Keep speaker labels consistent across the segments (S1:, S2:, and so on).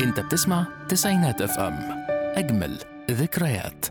S1: انت بتسمع تسعينات اف ام اجمل ذكريات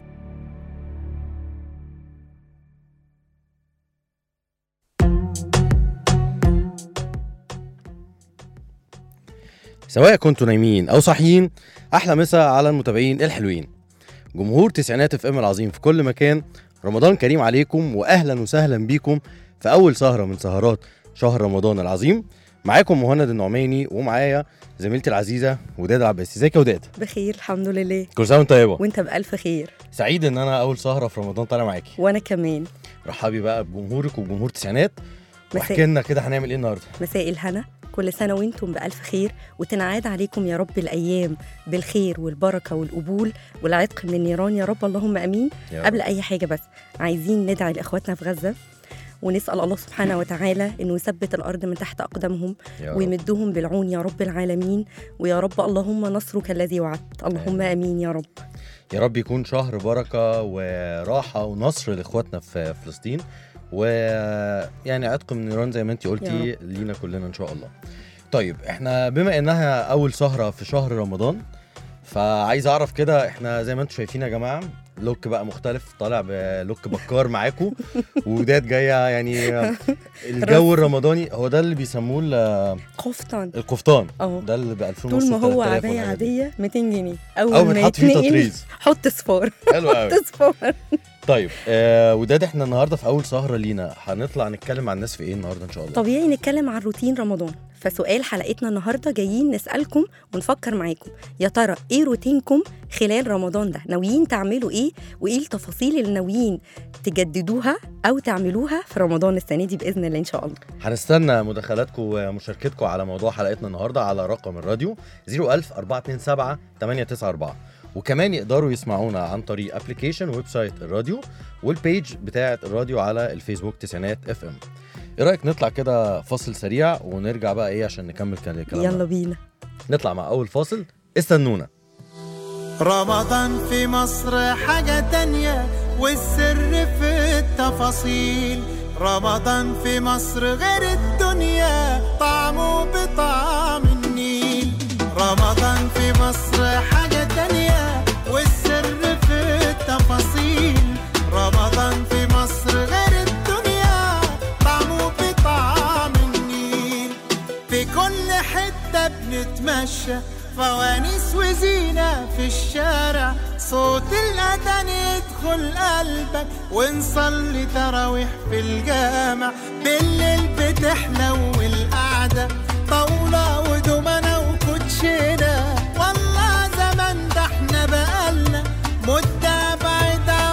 S2: سواء كنتوا نايمين او صاحيين احلى مسا على المتابعين الحلوين جمهور تسعينات اف ام العظيم في كل مكان رمضان كريم عليكم واهلا وسهلا بيكم في اول سهره من سهرات شهر رمضان العظيم معاكم مهند النعماني ومعايا زميلتي العزيزه وداد العباسي ازيك يا وداد
S3: بخير الحمد لله
S2: كل سنه وانت طيبه
S3: وانت بألف خير
S2: سعيد ان انا اول سهره في رمضان طالع معاكي
S3: وانا كمان
S2: رحبي بقى بجمهورك وجمهور تسعينات
S3: مساء.
S2: واحكي لنا كده هنعمل ايه النهارده
S3: مساء الهنا كل سنة وانتم بألف خير وتنعاد عليكم يا رب الأيام بالخير والبركة والقبول والعتق من النيران يا رب اللهم أمين
S2: يا
S3: قبل أي حاجة بس عايزين ندعي لإخواتنا في غزة ونسأل الله سبحانه وتعالى إنه يثبت الأرض من تحت أقدامهم
S2: يا رب.
S3: ويمدهم بالعون يا رب العالمين ويا رب اللهم نصرك الذي وعدت اللهم آمين يا رب
S2: يا رب يكون شهر بركة وراحة ونصر لإخواتنا في فلسطين ويعني عتق من النيران زي ما انت قلتي
S3: يا
S2: لينا كلنا إن شاء الله طيب احنا بما إنها أول سهرة في شهر رمضان فعايز أعرف كده احنا زي ما انتم شايفين يا جماعة لوك بقى مختلف طالع بلوك بكار معاكم وداد جايه يعني الجو الرمضاني هو ده اللي بيسموه ال-
S3: قفطان
S2: القفطان
S3: اه
S2: ده اللي ب 2000
S3: طول ما هو
S2: 3000
S3: عباية
S2: والحاجات دي.
S3: عادية 200 جنيه أول
S2: أو
S3: ما
S2: بتحط فيه
S3: يتنقل
S2: تطريز
S3: حط صفار
S2: حلو قوي
S3: حط صفار
S2: طيب آه وداد احنا النهارده في اول سهره لينا هنطلع نتكلم مع الناس في ايه النهارده ان شاء الله
S3: طبيعي نتكلم عن روتين رمضان فسؤال حلقتنا النهارده جايين نسالكم ونفكر معاكم يا ترى ايه روتينكم خلال رمضان ده ناويين تعملوا ايه وايه التفاصيل اللي ناويين تجددوها او تعملوها في رمضان السنه دي باذن الله ان شاء الله
S2: هنستنى مداخلاتكم ومشاركتكم على موضوع حلقتنا النهارده على رقم الراديو 01000 427 894 وكمان يقدروا يسمعونا عن طريق ابلكيشن ويب سايت الراديو والبيج بتاعه الراديو على الفيسبوك تسعينات اف ام ايه رايك نطلع كده فاصل سريع ونرجع بقى ايه عشان نكمل كلام
S3: يلا بينا
S2: نطلع مع اول فاصل استنونا
S4: رمضان في مصر حاجة تانية والسر في التفاصيل رمضان في مصر غير الدنيا طعمه بطعم النيل رمضان في مصر حاجة تانية والسر في التفاصيل رمضان في مصر غير الدنيا طعمه بطعم النيل في كل حتة بنتمشى فوانيس وزينة في الشارع صوت الأذان يدخل قلبك ونصلي تراويح في الجامع بالليل بتحلو القعدة طاولة ودومنة وكوتشينة والله زمان ده احنا بقالنا مدة بعيد عن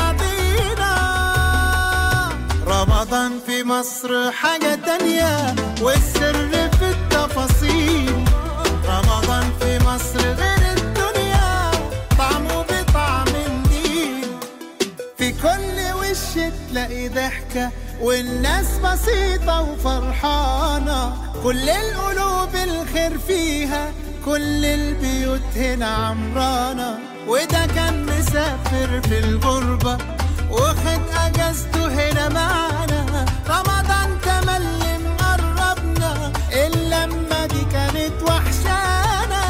S4: بعضينا رمضان في مصر حاجة تانية والسر في التفاصيل رمضان في مصر غير الدنيا طعمه بطعم النيل في كل وش تلاقي ضحكة والناس بسيطة وفرحانة كل القلوب الخير فيها كل البيوت هنا عمرانة وده كان مسافر في الغربة واخد اجازته هنا معانا رمضان تملي مقربنا اللمة دي كانت وحشانا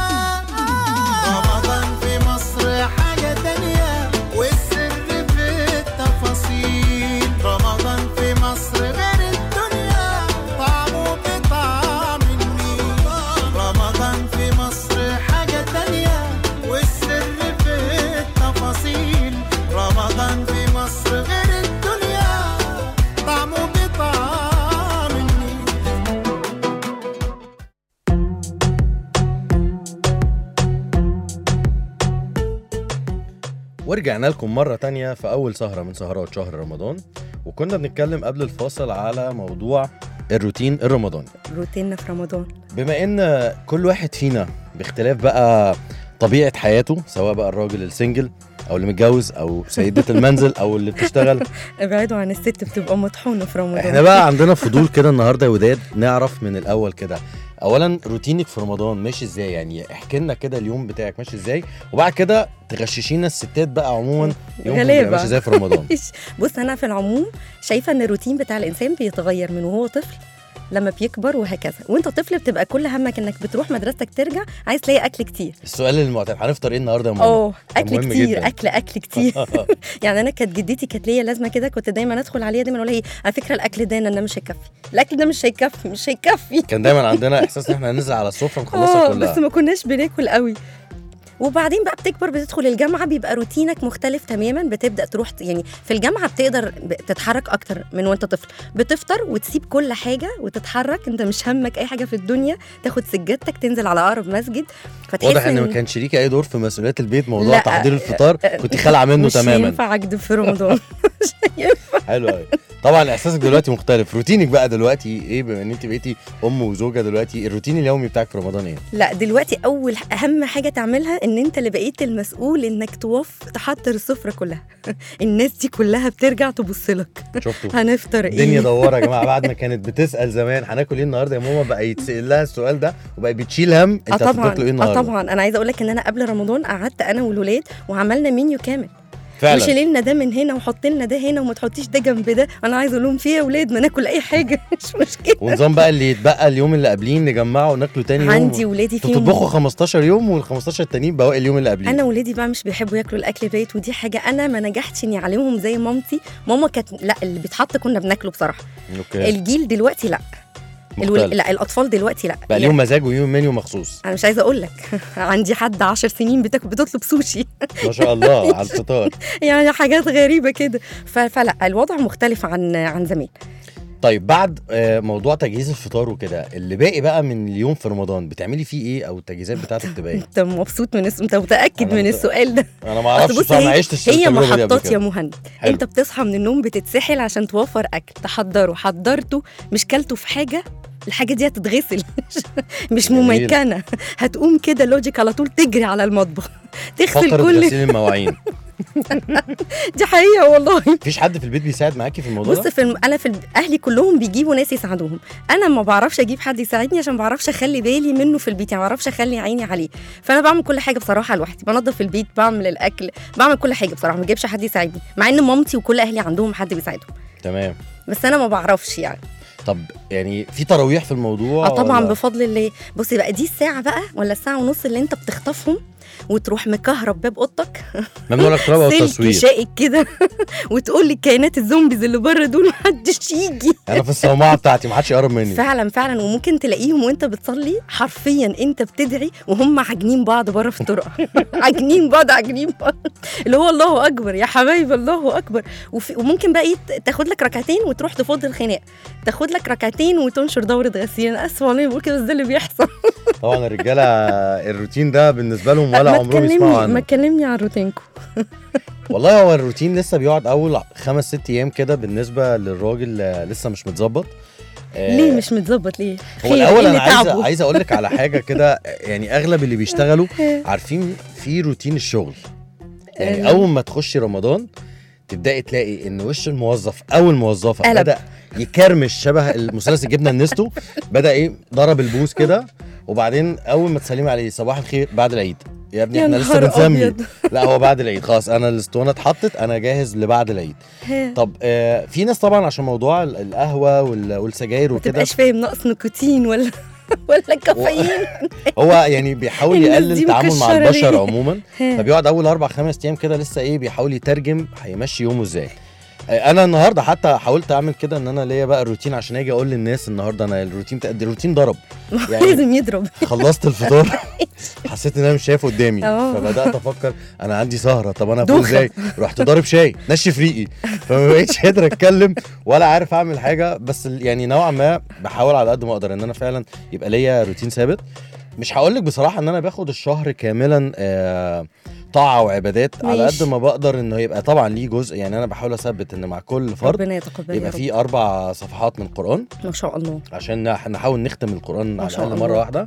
S4: رمضان في مصر حاجة تانية والسر في التفاصيل رمضان في مصر غير الدنيا طعمه بطعم النيل رمضان في مصر حاجة تانية والسر في التفاصيل رمضان في مصر غير الدنيا طعمه بطعم النيل
S2: ورجعنا لكم مرة تانية في أول سهرة من سهرات شهر رمضان وكنا بنتكلم قبل الفاصل على موضوع الروتين الرمضاني
S3: روتيننا في رمضان
S2: بما إن كل واحد فينا باختلاف بقى طبيعة حياته سواء بقى الراجل السنجل أو اللي متجوز أو سيدة المنزل أو اللي بتشتغل
S3: ابعدوا عن الست بتبقى مطحونة في رمضان
S2: احنا بقى عندنا فضول كده النهارده يا وداد نعرف من الأول كده اولا روتينك في رمضان ماشي ازاي يعني احكي لنا كده اليوم بتاعك ماشي ازاي وبعد كده تغششينا الستات بقى عموما يومهم
S3: غلابة.
S2: بيبقى ماشي ازاي في رمضان
S3: بص انا في العموم شايفه ان الروتين بتاع الانسان بيتغير من وهو طفل لما بيكبر وهكذا وانت طفل بتبقى كل همك انك بتروح مدرستك ترجع عايز تلاقي اكل كتير
S2: السؤال المعتاد هنفطر ايه النهارده يا ماما
S3: اه اكل
S2: مهم
S3: كتير
S2: جداً.
S3: اكل اكل كتير يعني انا كانت جدتي كانت ليا لازمه كده كنت دايما ادخل عليها دايما اقول لها ايه على فكره الاكل ده انا مش هيكفي الاكل ده مش هيكفي مش هيكفي
S2: كان دايما عندنا احساس ان احنا هننزل على السفره نخلصها
S3: اه
S2: كلها
S3: بس ما كناش بناكل قوي وبعدين بقى بتكبر بتدخل الجامعه بيبقى روتينك مختلف تماما بتبدا تروح يعني في الجامعه بتقدر ب- تتحرك اكتر من وانت طفل بتفطر وتسيب كل حاجه وتتحرك انت مش همك اي حاجه في الدنيا تاخد سجادتك تنزل على اقرب مسجد فتحس
S2: واضح ان ما كانش ليكي اي دور في مسؤوليات البيت موضوع
S3: لا،
S2: تحضير الفطار كنت خالعه منه
S3: مش
S2: تماما
S3: ينفع اكدب في رمضان مش ينفع.
S2: حلو قوي طبعا احساسك دلوقتي مختلف روتينك بقى دلوقتي ايه بما ان انت بقيتي ام وزوجه دلوقتي الروتين اليومي بتاعك في رمضان ايه
S3: لا دلوقتي اول اهم حاجه تعملها ان انت اللي بقيت المسؤول انك توف تحضر السفره كلها الناس دي كلها بترجع تبص لك
S2: شفتوا
S3: هنفطر
S2: الدنيا
S3: ايه
S2: دواره يا جماعه بعد ما كانت بتسال زمان هناكل ايه النهارده يا ماما بقى يتسال لها السؤال ده وبقى بتشيل هم انت
S3: اه طبعا
S2: هتطبخ ايه
S3: اه
S2: النهارده
S3: طبعا انا عايزه اقول لك ان انا قبل رمضان قعدت انا والولاد وعملنا منيو كامل
S2: فعلا
S3: وشيل لنا ده من هنا وحط لنا ده هنا وما تحطيش ده جنب ده انا عايزه اقول لهم في يا اولاد ما ناكل اي حاجه مش مشكله
S2: ونظام بقى اللي يتبقى اليوم اللي قبليه نجمعه وناكله تاني يوم
S3: عندي ولادي
S2: انتوا
S3: فيهم
S2: بتطبخوا 15 يوم وال 15 التانيين بواقي اليوم اللي قبليه
S3: انا ولادي بقى مش بيحبوا ياكلوا الاكل بايت ودي حاجه انا ما نجحتش اني اعلمهم زي مامتي ماما كانت لا اللي بيتحط كنا بناكله بصراحه
S2: اوكي
S3: الجيل دلوقتي لا الول...
S2: مختلف.
S3: لا الاطفال دلوقتي لا
S2: بقى ليهم مزاج وليهم منيو مخصوص
S3: انا مش عايزه اقول لك عندي حد عشر سنين بتاكل بتطلب سوشي
S2: ما شاء الله على الفطار
S3: يعني حاجات غريبه كده ف... فلا الوضع مختلف عن عن زمان
S2: طيب بعد آه، موضوع تجهيز الفطار وكده اللي باقي بقى من اليوم في رمضان بتعملي فيه ايه او التجهيزات بتاعتك تبقى ايه
S3: انت مبسوط من الس... انت متاكد
S2: أنا
S3: من
S2: مت-
S3: السؤال ده
S2: انا ما اعرفش
S3: أصل بص
S2: بصراحه ما
S3: هي-
S2: عشتش
S3: هي
S2: التجربه دي قبل
S3: محطات يا
S2: كده
S3: مهند
S2: حلو.
S3: انت بتصحى من النوم بتتسحل عشان توفر اكل تحضره حضرته مش كلته في حاجه الحاجه دي هتتغسل مش
S2: جميل.
S3: مميكنه هتقوم كده لوجيك على طول تجري على المطبخ تغسل
S2: فقره
S3: كل
S2: غسيل المواعين
S3: دي حقيقه والله
S2: مفيش حد في البيت بيساعد معاكي في الموضوع
S3: بص
S2: ده
S3: في الم... انا في ال- اهلي كلهم بيجيبوا ناس يساعدوهم انا ما بعرفش اجيب حد يساعدني عشان ما بعرفش اخلي بالي منه في البيت يعني ما بعرفش اخلي عيني عليه فانا بعمل كل حاجه بصراحه لوحدي بنظف البيت بعمل الاكل بعمل كل حاجه بصراحه ما بجيبش حد يساعدني مع ان مامتي وكل اهلي عندهم حد بيساعدهم
S2: تمام
S3: بس انا ما بعرفش يعني
S2: طب يعني في تراويح في الموضوع
S3: اه طبعا
S2: ولا؟
S3: بفضل الله بصي بقى دي الساعه بقى ولا الساعه ونص اللي انت بتخطفهم وتروح مكهرب باب اوضتك
S2: ممنوع الاقتراب او
S3: سلك
S2: التصوير
S3: شائك كده وتقول لي كائنات الزومبيز اللي بره دول محدش يجي
S2: انا في الصومعه بتاعتي محدش يقرب مني
S3: فعلا فعلا وممكن تلاقيهم وانت بتصلي حرفيا انت بتدعي وهم عاجنين بعض بره في الطرق عاجنين بعض عاجنين بعض اللي هو الله اكبر يا حبايبي الله اكبر وفي وممكن بقى ايه تاخد لك ركعتين وتروح تفض الخناق تاخد لك ركعتين وتنشر دوره غسيل انا اسفه والله بقول كده بس ده اللي بيحصل
S2: طبعا الرجاله الروتين ده بالنسبه لهم ولا
S3: ما
S2: عمرهم يسمعوا
S3: تكلمني ما
S2: عنه
S3: تكلمني عن روتينكم
S2: والله هو الروتين لسه بيقعد اول خمس ست ايام كده بالنسبه للراجل آه، لسه مش متظبط آه،
S3: ليه مش متظبط ليه
S2: هو
S3: خير،
S2: الاول
S3: إيه
S2: انا
S3: اللي
S2: عايز
S3: تعبه؟
S2: عايز اقول لك على حاجه كده يعني اغلب اللي بيشتغلوا عارفين في روتين الشغل يعني
S3: آه.
S2: اول ما تخشي رمضان تبداي تلاقي ان وش الموظف او الموظفه
S3: قلب.
S2: بدا يكرمش شبه المثلث الجبنه النستو بدا ايه ضرب البوس كده وبعدين اول ما تسلمي عليه صباح الخير بعد العيد يا ابني
S3: يا
S2: احنا لسه
S3: نهار
S2: بنسمي
S3: أبيض.
S2: لا هو بعد العيد خلاص انا الاسطوانه اتحطت انا جاهز لبعد العيد طب آه في ناس طبعا عشان موضوع ال- القهوه وال- والسجاير
S3: ما
S2: وكده
S3: تبقاش فاهم ناقص نيكوتين ولا ولا كافيين
S2: هو يعني بيحاول
S3: الناس
S2: يقلل
S3: دي
S2: التعامل مع
S3: مكشرة
S2: البشر
S3: ليه؟
S2: عموما فبيقعد اول اربع خمس ايام كده لسه ايه بيحاول يترجم هيمشي يومه ازاي آه، انا النهارده حتى حاولت اعمل كده ان انا ليا بقى روتين عشان اجي اقول للناس النهارده انا الروتين بتاع الروتين ضرب يعني
S3: لازم يضرب
S2: خلصت الفطار حسيت ان انا مش شايف قدامي
S3: اه.
S2: فبدات افكر انا عندي سهره طب انا افوق
S3: دوخة.
S2: ازاي رحت ضارب شاي نشف ريقي فما بقتش قادر اتكلم ولا عارف اعمل حاجه بس ال- يعني نوعا ما بحاول على قد ما اقدر ان انا فعلا يبقى ليا روتين ثابت مش هقول لك بصراحه ان انا باخد الشهر كاملا آه طاعه وعبادات على
S3: ماشي.
S2: قد ما بقدر انه يبقى طبعا ليه جزء يعني انا بحاول اثبت ان مع كل فرد
S3: ربنا يتقبل يا
S2: يبقى
S3: رب
S2: فيه اربع صفحات من قران
S3: ما شاء الله
S2: عشان نح- نحاول نختم القران
S3: ما
S2: على
S3: شاء
S2: الاقل
S3: الله.
S2: مره واحده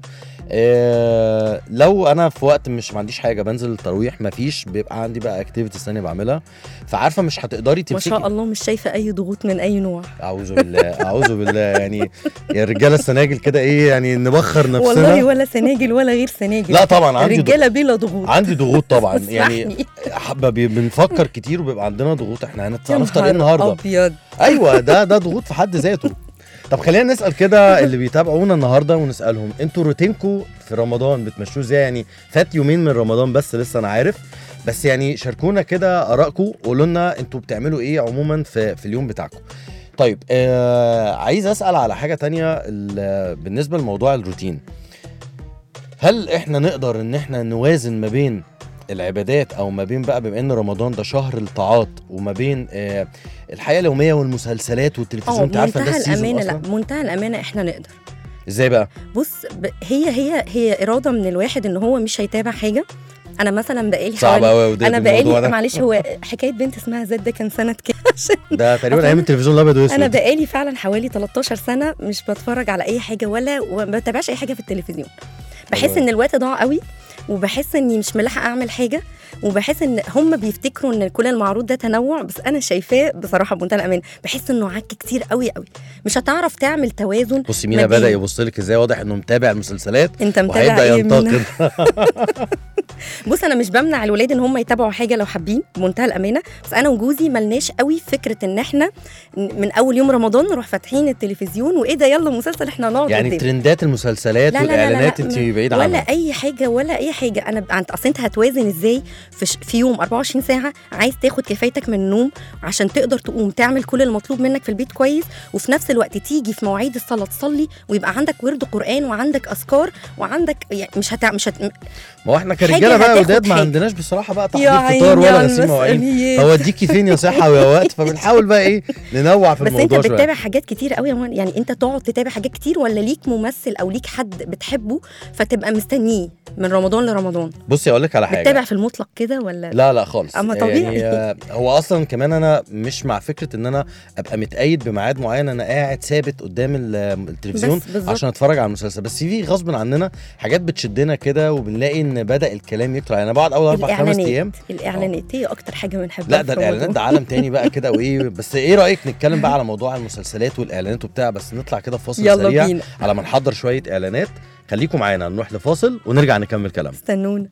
S2: آه لو انا في وقت مش ما عنديش حاجه بنزل التراويح مفيش بيبقى عندي بقى اكتيفيتيز ثانيه بعملها فعارفه مش هتقدري
S3: ما
S2: تمسكي
S3: شاء الله مش شايفه اي ضغوط من اي نوع
S2: اعوذ بالله اعوذ بالله يعني يا الرجاله السناجل كده ايه يعني نبخر
S3: والله
S2: نفسنا
S3: ولا سناجل ولا غير سناجل
S2: لا طبعا عندي ضغ-
S3: الرجاله بلا ضغوط
S2: عندي ضغوط طبعا يعني
S3: اسمحني.
S2: حبه بي- بنفكر كتير وبيبقى عندنا ضغوط احنا هنت-
S3: يا
S2: هنفطر
S3: نهار
S2: ايه النهارده
S3: ابيض
S2: ايوه ده ده ضغوط في حد ذاته طب خلينا نسال كده اللي بيتابعونا النهارده ونسالهم انتوا روتينكو في رمضان بتمشوه ازاي يعني فات يومين من رمضان بس لسه انا عارف بس يعني شاركونا كده ارائكم وقولوا لنا انتوا بتعملوا ايه عموما في في اليوم بتاعكم طيب آه عايز اسال على حاجه تانية ال- بالنسبه لموضوع الروتين هل احنا نقدر ان احنا نوازن ما بين العبادات او ما بين بقى بما ان رمضان ده شهر الطاعات وما بين آه الحياه اليوميه والمسلسلات والتلفزيون
S3: اه
S2: انت عارفه ده
S3: منتهى
S2: السيزون
S3: الامانه
S2: اصلا
S3: لا منتهى الامانه احنا نقدر
S2: ازاي بقى
S3: بص ب... هي هي هي اراده من الواحد ان هو مش هيتابع حاجه انا مثلا بقالي
S2: صعب
S3: حوالي
S2: قوي
S3: انا
S2: الموضوع
S3: بقالي
S2: ده
S3: معلش هو حكايه بنت اسمها زاد ده كان سنه كام
S2: ده تقريبا
S3: أصلاً
S2: ايام التلفزيون الابيض واسود
S3: انا بقالي فعلا حوالي 13 سنه مش بتفرج على اي حاجه ولا وما بتابعش اي حاجه في التلفزيون بحس
S2: حلو.
S3: ان الوقت ضاع قوي وبحس اني مش ملاحقه اعمل حاجه وبحس ان هم بيفتكروا ان كل المعروض ده تنوع بس انا شايفاه بصراحه بمنتهى الامان بحس انه عك كتير قوي قوي مش هتعرف تعمل توازن
S2: بصي مينا
S3: ما بين-
S2: بدا يبص لك ازاي واضح انه متابع المسلسلات
S3: انت متابع
S2: وهيبدا
S3: ايه مينا؟
S2: ينتقد
S3: بص انا مش بمنع الولاد ان هم يتابعوا حاجه لو حابين بمنتهى الامانه بس انا وجوزي ملناش قوي فكره ان احنا من اول يوم رمضان نروح فاتحين التلفزيون وايه ده يلا مسلسل احنا نقعد
S2: يعني
S3: قدام.
S2: ترندات المسلسلات
S3: لا لا لا لا
S2: والاعلانات
S3: لا،
S2: انت
S3: ما-
S2: بعيد
S3: ولا
S2: عنها
S3: اي حاجه ولا اي حاجه انا انت اصل انت هتوازن ازاي في, ش... في يوم 24 ساعه عايز تاخد كفايتك من النوم عشان تقدر تقوم تعمل كل المطلوب منك في البيت كويس وفي نفس الوقت تيجي في مواعيد الصلاه تصلي ويبقى عندك ورد قران وعندك اذكار وعندك يعني مش هت... مش هت...
S2: ما هو احنا
S3: حاجة
S2: كرجاله بقى
S3: هتاخد
S2: وداد ما
S3: حاجة.
S2: عندناش بصراحه بقى
S3: يا
S2: تحضير
S3: عيني
S2: فطار ولا
S3: على
S2: غسيل مواعين
S3: المسؤوليات.
S2: هوديكي فين يا صحه ويا وقت فبنحاول بقى ايه ننوع في
S3: بس انت
S2: الموضوع شويه
S3: بتتابع حاجات كتير قوي يا مان يعني انت تقعد تتابع حاجات كتير ولا ليك ممثل او ليك حد بتحبه فتبقى مستنيه من رمضان لرمضان
S2: بصي اقول لك على حاجه
S3: بتتابع في المطلق كده ولا
S2: لا لا خالص
S3: أما طبيعي.
S2: يعني آه، هو اصلا كمان انا مش مع فكره ان انا ابقى متقيد بميعاد معين انا قاعد ثابت قدام ال- التلفزيون
S3: بس بالظبط.
S2: عشان اتفرج على المسلسل بس في غصب عننا حاجات بتشدنا كده وبنلاقي ان بدا الكلام يكتر يعني انا بقعد اول اربع خمس ايام
S3: الاعلانات هي اكتر حاجه بنحبها
S2: لا ده
S3: في
S2: الاعلانات
S3: رمضان.
S2: ده عالم تاني بقى كده وايه بس ايه رايك نتكلم بقى على موضوع المسلسلات والاعلانات وبتاع بس نطلع كده فاصل
S3: يلا
S2: سريع
S3: بينا
S2: على ما نحضر شويه اعلانات خليكم معانا نروح لفاصل ونرجع نكمل كلام
S3: استنونا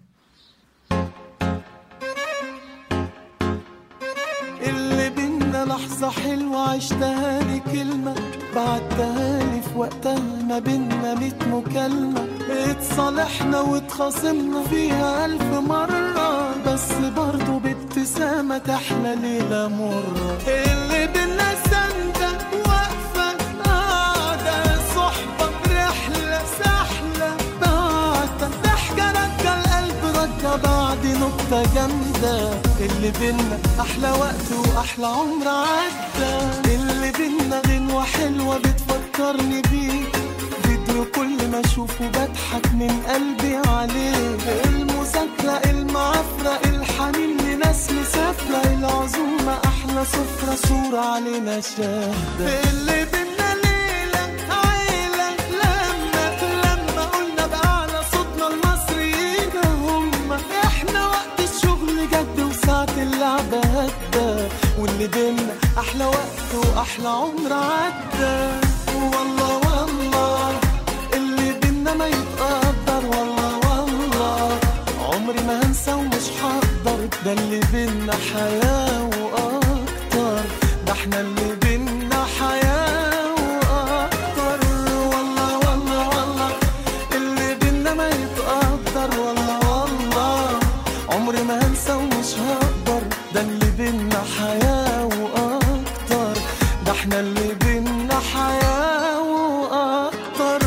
S4: اللي بينا لحظة حلوة عشتها لي كلمة بعتها لي في وقتها ما بينا ميت مكالمة اتصالحنا واتخاصمنا فيها ألف مرة بس برضه بابتسامة تحلى ليلة مرة اللي بينا سندة واقفة قاعدة صحبة برحلة سحلة بعتة ضحكة رجع القلب رجع بعد نكتة جامدة اللي بينا أحلى وقت وأحلى عمر عدى اللي بينا غنوة حلوة بتفكرني بيك فيديو كل ما أشوفه بضحك من قلبي عليه المذاكرة المعافرة الحنين لناس مسافرة العزومة أحلى سفرة صورة علينا شاهدة اللي بينا ليلة عيلة لما لما قلنا بأعلى صوتنا المصريين هم احنا وقت الشغل جد وساعة اللعبة هدى واللي بينا أحلى وقت وأحلى عمر عدى والله والله اللي بينا ما يتقدر والله والله عمري ما هنسى ومش هقدر ده اللي بينا حياة وأكتر ده احنا اللي بينا حياة وأكتر والله والله والله اللي بينا ما يتقدر والله والله عمري ما هنسى ومش هقدر ده اللي بينا حياة وأكتر ده احنا اللي بينا حياة وأكتر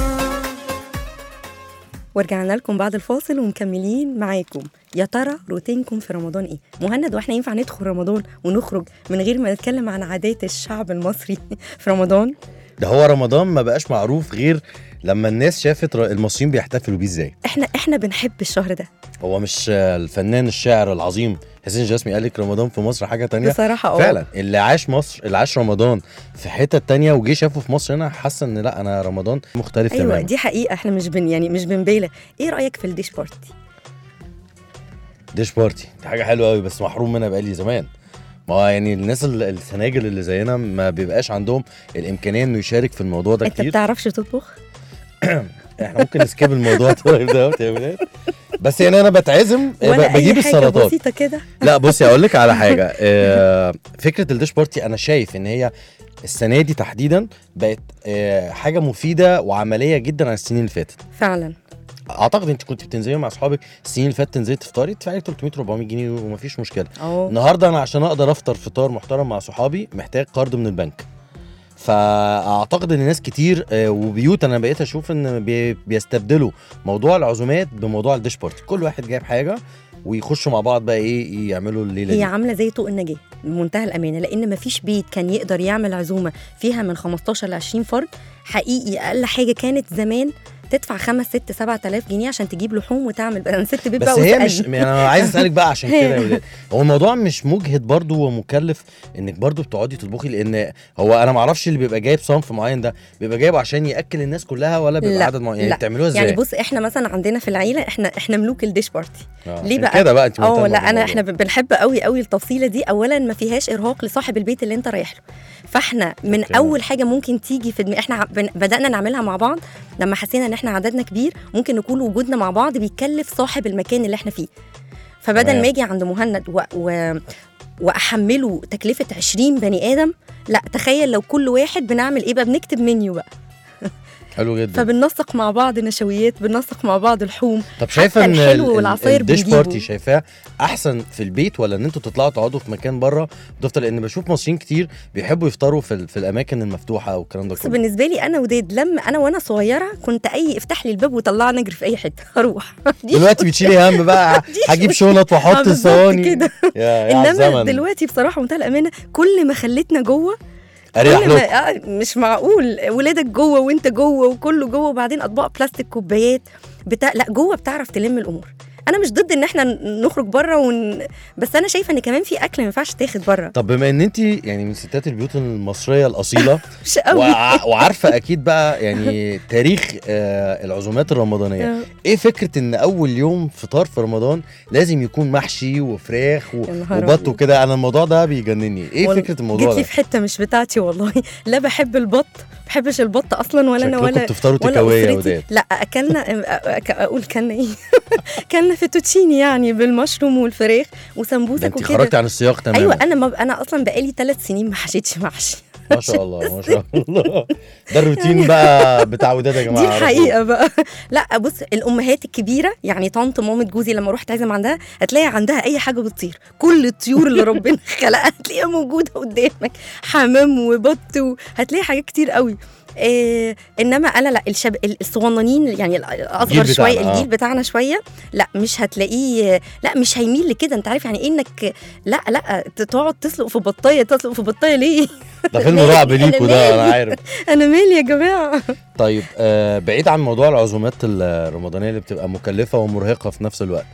S3: ورجعنا لكم بعد الفاصل ومكملين معاكم يا ترى روتينكم في رمضان ايه مهند واحنا ينفع ندخل رمضان ونخرج من غير ما نتكلم عن عادات الشعب المصري في رمضان
S2: ده هو رمضان ما بقاش معروف غير لما الناس شافت ر- المصريين بيحتفلوا بيه ازاي
S3: احنا احنا بنحب الشهر ده
S2: هو مش آه، الفنان الشاعر العظيم حسين جاسمي قال لك رمضان في مصر حاجه تانية
S3: بصراحه اه
S2: فعلا اللي عاش مصر اللي عاش رمضان في حته تانية وجه شافه في مصر هنا حس ان لا انا رمضان مختلف
S3: ايوه
S2: تماما
S3: دي حقيقه احنا مش بن يعني مش بنبالغ ايه رايك في الديش بارتي
S2: ديش بارتي دي حاجه حلوه قوي بس محروم منها بقالي زمان ما هو يعني الناس ال- السناجل اللي زينا ما بيبقاش عندهم الامكانيه انه يشارك في الموضوع ده
S3: انت
S2: كتير
S3: بتعرفش تطبخ
S2: احنا ممكن نسكيب الموضوع طيب ده يا ولاد بس يعني انا بتعزم
S3: ولا
S2: ب- بجيب
S3: اي حاجه
S2: السلطات
S3: بسيطه كده
S2: لا بصي اقول لك على حاجه آه، فكره الديش بارتي انا شايف ان هي السنه دي تحديدا بقت آه، حاجه مفيده وعمليه جدا عن السنين اللي فاتت
S3: فعلا
S2: اعتقد انت كنت بتنزلي مع اصحابك السنين اللي فاتت تنزلي تفطري تدفعي 300 400 جنيه ومفيش مشكله
S3: اه
S2: النهارده انا عشان اقدر افطر فطار محترم مع صحابي محتاج قرض من البنك فاعتقد ان ناس كتير آه، وبيوت انا بقيت اشوف ان بي- بيستبدلوا موضوع العزومات بموضوع الديش بارتي كل واحد جايب حاجه ويخشوا مع بعض بقى ايه يعملوا الليله
S3: هي
S2: دي
S3: عامله زي طوق النجاه بمنتهى الامانه لان مفيش بيت كان يقدر يعمل عزومه فيها من 15 ل 20 فرد حقيقي اقل حاجه كانت زمان تدفع 5 6 7000 جنيه عشان تجيب لحوم وتعمل انا ست بيت
S2: بس
S3: بقى
S2: هي
S3: واسألني.
S2: مش يعني انا عايز اسالك بقى عشان كده يا ولاد هو الموضوع مش مجهد برضو ومكلف انك برضو بتقعدي تطبخي لان هو انا ما اعرفش اللي بيبقى جايب صنف معين ده بيبقى جايبه عشان ياكل الناس كلها ولا بيبقى
S3: لا،
S2: عدد معين يعني
S3: لا.
S2: بتعملوها ازاي
S3: يعني بص احنا مثلا عندنا في العيله احنا احنا ملوك الديش بارتي
S2: آه،
S3: ليه
S2: عشان
S3: بقى؟
S2: كده بقى انت
S3: اه
S2: مهتمة
S3: لا انا
S2: بالموضوع.
S3: احنا بنحب قوي قوي التفصيله دي اولا ما فيهاش ارهاق لصاحب البيت اللي انت رايح له فاحنا من
S2: أوكي.
S3: اول حاجه ممكن تيجي في دم... احنا ع- بن- بدانا نعملها مع بعض لما حسينا ان احنا عددنا كبير ممكن نكون وجودنا مع بعض بيكلف صاحب المكان اللي احنا فيه فبدل
S2: تمام.
S3: ما اجي عند مهند و... و... واحمله تكلفه 20 بني ادم لا تخيل لو كل واحد بنعمل ايه بقى بنكتب منيو بقى
S2: حلو جدا
S3: فبننسق مع بعض نشويات بننسق مع بعض لحوم
S2: طب شايفه
S3: حتى
S2: ان
S3: الحلو
S2: ال- ال-
S3: والعصاير
S2: الديش
S3: بنجيبه.
S2: بارتي شايفاه احسن في البيت ولا ان انتوا تطلعوا تقعدوا في مكان بره تفطر لان بشوف مصريين كتير بيحبوا يفطروا في, ال- في الاماكن المفتوحه والكلام ده
S3: بس
S2: كله
S3: بالنسبه لي انا وداد لما انا وانا صغيره كنت اي افتح لي الباب وطلعني اجري في اي حته هروح دي
S2: دلوقتي بتشيلي هم بقى
S3: دي
S2: هجيب
S3: مشكلة.
S2: شنط
S3: آه،
S2: واحط
S3: بالظبط
S2: الصواني
S3: كده
S2: يا يا على
S3: انما
S2: الزمن
S3: دلوقتي بصراحه منتهى الامانه كل ما خليتنا جوه
S2: اريح
S3: كل ما
S2: لكم
S3: آه مش معقول ولادك جوه وانت جوه وكله جوه وبعدين اطباق بلاستيك كوبايات بتاع لا جوه بتعرف تلم الامور انا مش ضد ان احنا نخرج بره ون... بس انا شايفه ان كمان في اكل ما ينفعش تاخد بره
S2: طب بما ان انت يعني من ستات البيوت المصريه الاصيله
S3: مش قوي
S2: وع- وعارفه اكيد بقى يعني تاريخ آه، العزومات الرمضانيه
S3: آه.
S2: ايه فكره ان اول يوم فطار في رمضان لازم يكون محشي وفراخ و-
S3: يا نهار
S2: وبط
S3: أبيض.
S2: وكده انا الموضوع ده بيجنني ايه
S3: وال-
S2: فكره الموضوع
S3: جيت لي
S2: ده
S3: في حته مش بتاعتي والله لا بحب البط بحبش البط اصلا ولا انا
S2: شكلكم
S3: ولا
S2: بتفطروا
S3: ولا
S2: تكاويه يا
S3: أسرتي.
S2: وداد
S3: لا اكلنا أك- اقول كلنا ايه كلنا فيتوتشيني يعني بالمشروم والفراخ
S2: ده
S3: وسمبوسك
S2: انت
S3: وكده
S2: خرجت عن السياق تماما
S3: ايوه انا ما انا اصلا بقالي ثلاث سنين ما حشيتش محشي
S2: ما شاء الله ما شاء الله ده الروتين بقى بتاع وداد يا جماعه
S3: دي
S2: عرفوه.
S3: الحقيقه بقى لا بص الامهات الكبيره يعني طنط مامة جوزي لما رحت عازم عندها هتلاقي عندها اي حاجه بتطير كل الطيور اللي ربنا خلقها هتلاقيها موجوده قدامك حمام وبط و- هتلاقي حاجات كتير قوي إيه انما انا لا الشب... الصغننين يعني الاصغر
S2: الجيل
S3: شويه
S2: بتاعنا، آه.
S3: الجيل بتاعنا شويه لا مش هتلاقيه لا مش هيميل لكده انت عارف يعني ايه انك لا لا تقعد تسلق في بطايه تسلق في بطايه ليه
S2: ده فيلم
S3: مالي؟
S2: رعب
S3: أنا
S2: ليكوا ده انا
S3: مالي؟
S2: عارف
S3: انا مالي يا جماعه
S2: طيب آه بعيد عن موضوع العزومات الرمضانيه اللي بتبقى مكلفه ومرهقه في نفس الوقت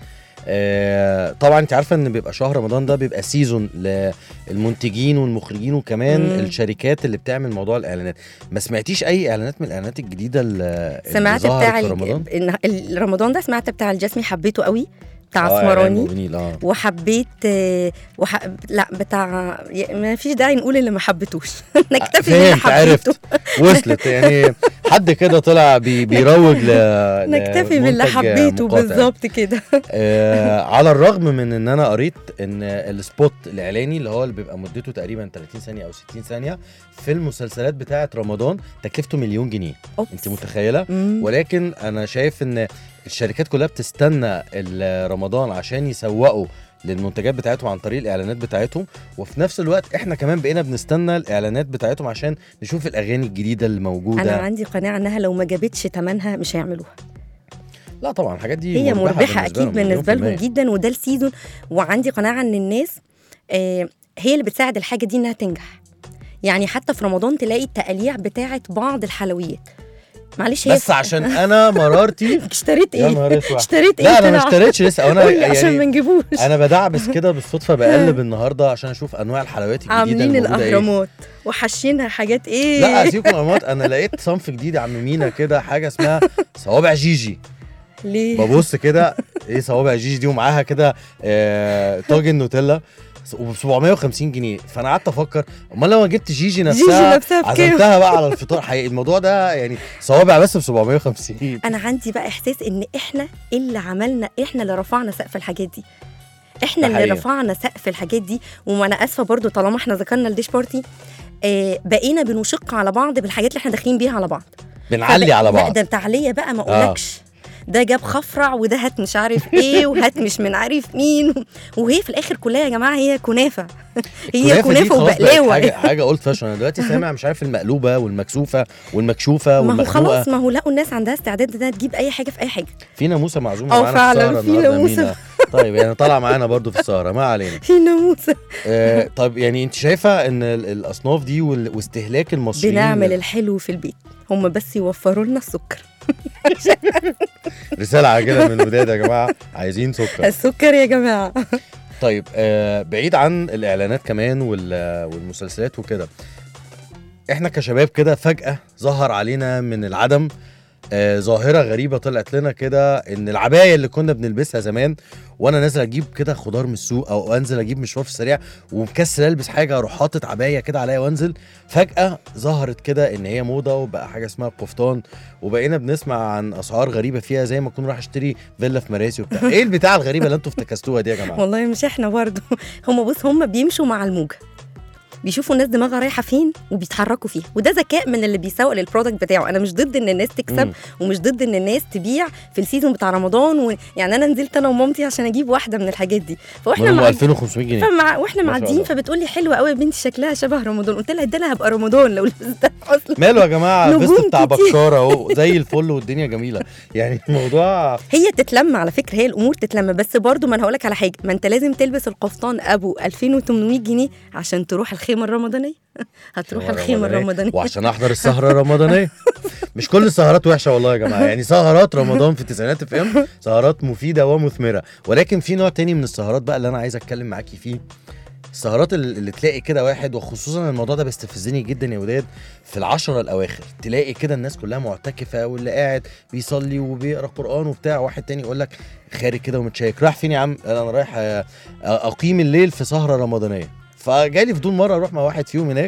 S2: آه طبعا انت عارفه ان بيبقى شهر رمضان ده بيبقى سيزون للمنتجين والمخرجين وكمان
S3: مم.
S2: الشركات اللي بتعمل موضوع الاعلانات ما سمعتيش اي اعلانات من الاعلانات الجديده اللي اللي
S3: سمعت
S2: ظهرت
S3: بتاع
S2: في
S3: ال-
S2: رمضان
S3: إن- ال- رمضان ده سمعت بتاع الجسمي حبيته قوي بتاع
S2: آه، إعلان
S3: اسمراني
S2: موبينيل، اه
S3: وحبيت آه، وح... لا بتاع ي- ما فيش داعي نقول اللي ما حبيتوش نكتفي باللي
S2: فهمت عرفت
S3: حبيته
S2: وصلت يعني حد كده طلع بي بيروج ل
S3: نكتفي باللي
S2: لمنتج
S3: حبيته
S2: مقاطع.
S3: بالظبط كده
S2: آه على الرغم من ان انا قريت ان السبوت الاعلاني اللي هو اللي بيبقى مدته تقريبا 30 ثانيه او 60 ثانيه في المسلسلات بتاعه رمضان تكلفته مليون جنيه
S3: أوبس.
S2: انت متخيله
S3: مم.
S2: ولكن انا شايف ان الشركات كلها بتستنى ال- رمضان عشان يسوقوا للمنتجات بتاعتهم عن طريق الاعلانات بتاعتهم وفي نفس الوقت احنا كمان بقينا بنستنى الاعلانات بتاعتهم عشان نشوف الاغاني الجديده اللي موجوده
S3: انا عندي قناعه انها لو ما جابتش ثمنها مش هيعملوها
S2: لا طبعا الحاجات دي
S3: هي مربحه
S2: بالنسبة
S3: اكيد
S2: لهم، مليون
S3: بالنسبه
S2: في
S3: لهم
S2: المية.
S3: جدا وده السيزون وعندي قناعه ان الناس آه، هي اللي بتساعد الحاجه دي انها تنجح يعني حتى في رمضان تلاقي التقاليع بتاعه بعض الحلويات معلش هي
S2: بس عشان انا مرارتي
S3: اشتريت
S2: يا
S3: ايه
S2: نهار اسود
S3: اشتريت ايه
S2: لا انا ما
S3: طلع؟
S2: اشتريتش لسه انا
S3: قولي عشان ما
S2: يعني
S3: نجيبوش
S2: انا بدعبس كده بالصدفه بقلب النهارده عشان اشوف انواع الحلويات الجديده
S3: عاملين
S2: اللي موجودة إيه.
S3: الاهرامات وحاشينها حاجات ايه
S2: لا سيبكم من الأهرامات انا لقيت صنف جديد يا عم مينا كده حاجه اسمها صوابع جيجي
S3: ليه
S2: ببص كده ايه صوابع جيجي دي ومعاها كده آه طاجن نوتيلا وب 750 جنيه فانا قعدت افكر امال لو أنا جبت جيجي نفسها
S3: جيجي نفسها بكام؟
S2: عزمتها بقى على الفطار حقيقي الموضوع ده يعني صوابع بس ب 750
S3: انا عندي بقى احساس ان احنا اللي عملنا احنا اللي رفعنا سقف الحاجات دي احنا
S2: ده
S3: اللي
S2: حقيقي.
S3: رفعنا سقف الحاجات دي وما انا اسفه برضو طالما احنا ذكرنا الديش بارتي آه بقينا بنشق على بعض بالحاجات اللي احنا داخلين بيها على بعض
S2: بنعلي
S3: فبقى-
S2: على
S3: لا
S2: بعض
S3: ده تعليه بقى ما
S2: آه.
S3: اقولكش ده جاب خفرع وده هات مش عارف ايه وهات مش من عارف مين وهي في الاخر كلها يا جماعه هي كنافه هي
S2: الكنافة دي
S3: كنافه
S2: خلاص بقت
S3: وبقلاوه
S2: حاجه حاجه اولد فاشن انا دلوقتي سامع مش عارف المقلوبه والمكسوفه والمكشوفه
S3: ما هو
S2: والمخنوقه
S3: خلاص ما هو لقوا الناس عندها استعداد انها تجيب اي حاجه في اي حاجه
S2: في ناموسه معزومه
S3: اه
S2: معانا
S3: فعلا،
S2: في السهره
S3: في
S2: النهارده
S3: ناموسة.
S2: مينا طيب يعني طالعه معانا برضو في السهره ما علينا
S3: في ناموسه
S2: آه طب يعني انت شايفه ان ال- الاصناف دي وال- واستهلاك المصريين
S3: بنعمل الحلو في البيت هم بس يوفروا لنا السكر
S2: رساله عاجله من الوداد يا جماعه عايزين سكر
S3: السكر يا جماعه
S2: طيب آه بعيد عن الاعلانات كمان وال- والمسلسلات وكده احنا كشباب كده فجاه ظهر علينا من العدم آه ظاهره غريبه طلعت لنا كده ان العبايه اللي كنا بنلبسها زمان وانا نازل اجيب كده خضار من السوق او انزل اجيب مشوار في السريع ومكسل البس حاجه اروح حاطط عبايه كده عليا وانزل فجاه ظهرت كده ان هي موضه وبقى حاجه اسمها القفطان وبقينا بنسمع عن اسعار غريبه فيها زي ما اكون رايح اشتري فيلا في مراسي وبتاع ايه البتاع الغريبه اللي انتوا افتكستوها دي يا جماعه
S3: والله مش احنا برضه هم بص هم بيمشوا مع الموجه بيشوفوا الناس دماغها رايحه فين وبيتحركوا فيها وده ذكاء من اللي بيسوق للبرودكت بتاعه انا مش ضد ان الناس تكسب
S2: مم.
S3: ومش ضد ان الناس تبيع في السيزون بتاع رمضان و... يعني انا نزلت انا ومامتي عشان اجيب واحده من الحاجات دي فاحنا
S2: هم
S3: مع
S2: 2500 جنيه
S3: فمع واحنا
S2: ما شاء
S3: معديين
S2: الله.
S3: فبتقول لي حلوه قوي يا بنتي شكلها شبه رمضان قلت لها ده انا هبقى رمضان لو لبستها اصلا
S2: ماله يا جماعه
S3: نجوم
S2: الفيست بتاع
S3: كتير.
S2: بكاره اهو زي الفل والدنيا جميله يعني الموضوع
S3: هي تتلم على فكره هي الامور تتلم بس برضو ما انا هقول لك على حاجه ما انت لازم تلبس القفطان ابو 2800 جنيه عشان تروح الخيمه الرمضانيه هتروح الخيمه الرمضانيه
S2: وعشان احضر السهره الرمضانيه مش كل السهرات وحشه والله يا جماعه يعني سهرات رمضان في التسعينات اف ام سهرات مفيده ومثمره ولكن في نوع تاني من السهرات بقى اللي انا عايز اتكلم معاكي فيه السهرات اللي اللي تلاقي كده واحد وخصوصا الموضوع ده بيستفزني جدا يا وداد في العشرة الاواخر تلاقي كده الناس كلها معتكفه واللي قاعد بيصلي وبيقرا قران وبتاع واحد تاني يقول لك خارج كده ومتشيك رايح فين يا عم انا رايح آه، اقيم الليل في سهره رمضانيه فجالي فضول مره اروح مع واحد فيهم هناك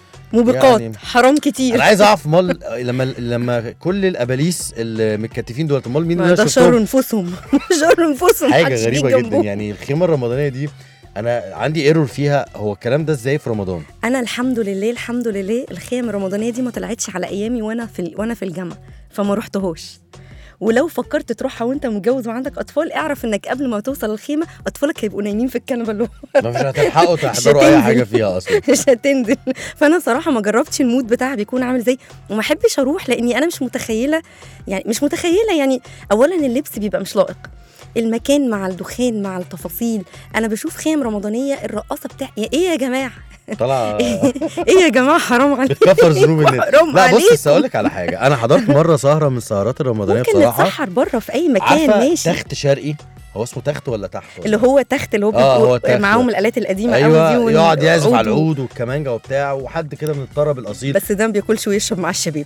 S3: موبقات
S2: يعني-
S3: حرام كتير
S2: انا عايز اعرف مال لما لما كل الاباليس المتكتفين دول امال مين اللي
S3: ما
S2: انا
S3: ده
S2: شفتهم
S3: شر انفسهم شر انفسهم
S2: حاجه
S3: محدش
S2: غريبه
S3: يجي
S2: جدا
S3: جنبهم.
S2: يعني الخيمه الرمضانيه دي انا عندي ايرور فيها هو الكلام ده ازاي في رمضان
S3: انا الحمد لله الحمد لله الخيم الرمضانيه دي ما طلعتش على ايامي وانا في ال- وانا في الجامعه فما رحتهاش ولو فكرت تروحها وانت متجوز وعندك اطفال اعرف انك قبل ما توصل الخيمه اطفالك هيبقوا نايمين في الكنبه اللي
S2: ما مش هتلحقوا تحضروا اي
S3: هتنزل.
S2: حاجه فيها اصلا
S3: مش هتنزل فانا صراحه ما جربتش المود بتاعها بيكون عامل ازاي وما احبش اروح لاني انا مش متخيله يعني مش متخيله يعني اولا اللبس بيبقى مش لائق المكان مع الدخان مع التفاصيل انا بشوف خيم رمضانيه الرقاصه بتاع يا ايه يا جماعه
S2: طالعه
S3: ايه يا جماعه حرام عليك
S2: بتكفر ذنوب الناس
S3: حرام
S2: لا بص
S3: عليكم.
S2: بس اقول لك على حاجه انا حضرت مره سهره من السهرات الرمضانيه
S3: ممكن
S2: بصراحه
S3: نتسحر بره في اي مكان
S2: عارفه
S3: ماشي
S2: تخت شرقي هو اسمه تخت ولا تحت ولا
S3: اللي هو تخت اللي هو
S2: آه، هو
S3: بيبقوا
S2: التخت
S3: معاهم
S2: ده.
S3: الالات القديمه قوي
S2: ايوه
S3: دي وال-
S2: يقعد يعزف على
S3: عود و-
S2: العود والكمانجه وبتاع وحد كده من الطرب الاصيل
S3: بس ده ما بياكلش ويشرب مع الشباب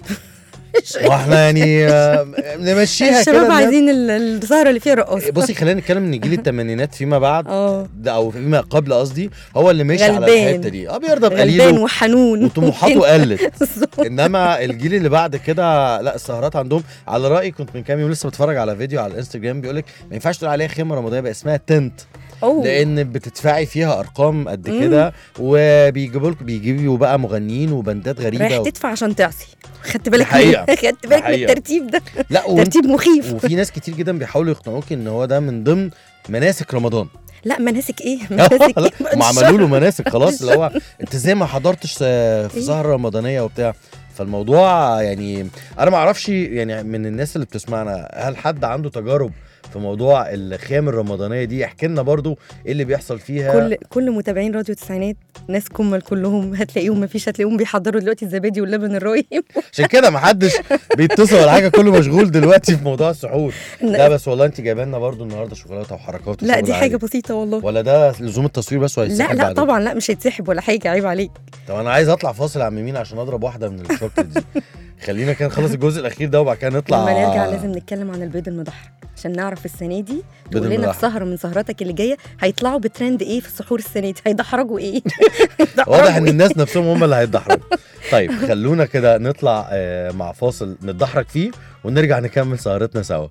S2: واحنا يعني آه، نمشيها كده
S3: الشباب
S2: إن-
S3: عايزين ال- السهره اللي فيها رقاصه
S2: بصي خلينا نتكلم ان جيل الثمانينات فيما بعد
S3: اه
S2: ده او فيما قبل قصدي هو اللي ماشي على
S3: غلبان.
S2: الحته دي اه بيرضى
S3: غلبان
S2: بقليله
S3: وحنون
S2: وطموحاته قلت
S3: بالظبط.
S2: انما الجيل اللي بعد كده لا السهرات عندهم على رايي كنت من كام يوم لسه بتفرج على فيديو على الانستجرام بيقول لك ما ينفعش تقول عليها خيمه رمضانيه بقى اسمها تنت
S3: أوه.
S2: لان بتدفعي فيها ارقام قد
S3: مم.
S2: كده وبيجيبوا لك بيجيبوا بقى مغنيين وبندات غريبه
S3: رايح
S2: و...
S3: تدفع عشان تعصي خدت بالك
S2: حقيقة.
S3: من- خدت بالك من
S2: حقيقة.
S3: الترتيب ده
S2: لا وانت
S3: ترتيب مخيف
S2: وفي ناس كتير جدا بيحاولوا يقنعوك ان هو ده من ضمن مناسك رمضان
S3: لا مناسك ايه مناسك
S2: لا
S3: ايه
S2: ما عملوا له مناسك خلاص اللي هو
S3: الشر.
S2: انت ازاي ما حضرتش آه، في
S3: إيه؟
S2: سهره رمضانيه وبتاع فالموضوع يعني انا ما اعرفش يعني من الناس اللي بتسمعنا هل حد عنده تجارب في موضوع الخيام الرمضانيه دي احكي لنا برضو ايه اللي بيحصل فيها
S3: كل كل متابعين راديو التسعينات ناس كمل كلهم هتلاقيهم ما فيش هتلاقيهم بيحضروا دلوقتي الزبادي واللبن الرايب
S2: عشان كده ما حدش بيتصل ولا حاجه كله مشغول دلوقتي في موضوع السحور لا بس والله انت جايبه لنا برضو النهارده شوكولاته وحركات
S3: لا
S2: وشغل
S3: دي
S2: عالي.
S3: حاجه بسيطه والله
S2: ولا ده لزوم التصوير بس وهيتسحب
S3: لا لا
S2: بعدين؟
S3: طبعا لا مش هيتسحب ولا حاجه عيب عليك
S2: طب انا عايز اطلع فاصل يا عم مين عشان اضرب واحده من الشوكليت دي خلينا كده نخلص الجزء الاخير ده وبعد كده نطلع
S3: لما نرجع لازم نتكلم عن البيض المضحك عشان نعرف السنه دي
S2: بدل
S3: تقول لنا في
S2: ملاحق.
S3: سهره من سهراتك اللي جايه هيطلعوا بترند ايه في السحور السنه دي هيدحرجوا ايه
S2: واضح ان الناس نفسهم هم اللي هيتدحرجوا طيب خلونا كده نطلع آه، مع فاصل نتدحرج فيه ونرجع نكمل سهرتنا سوا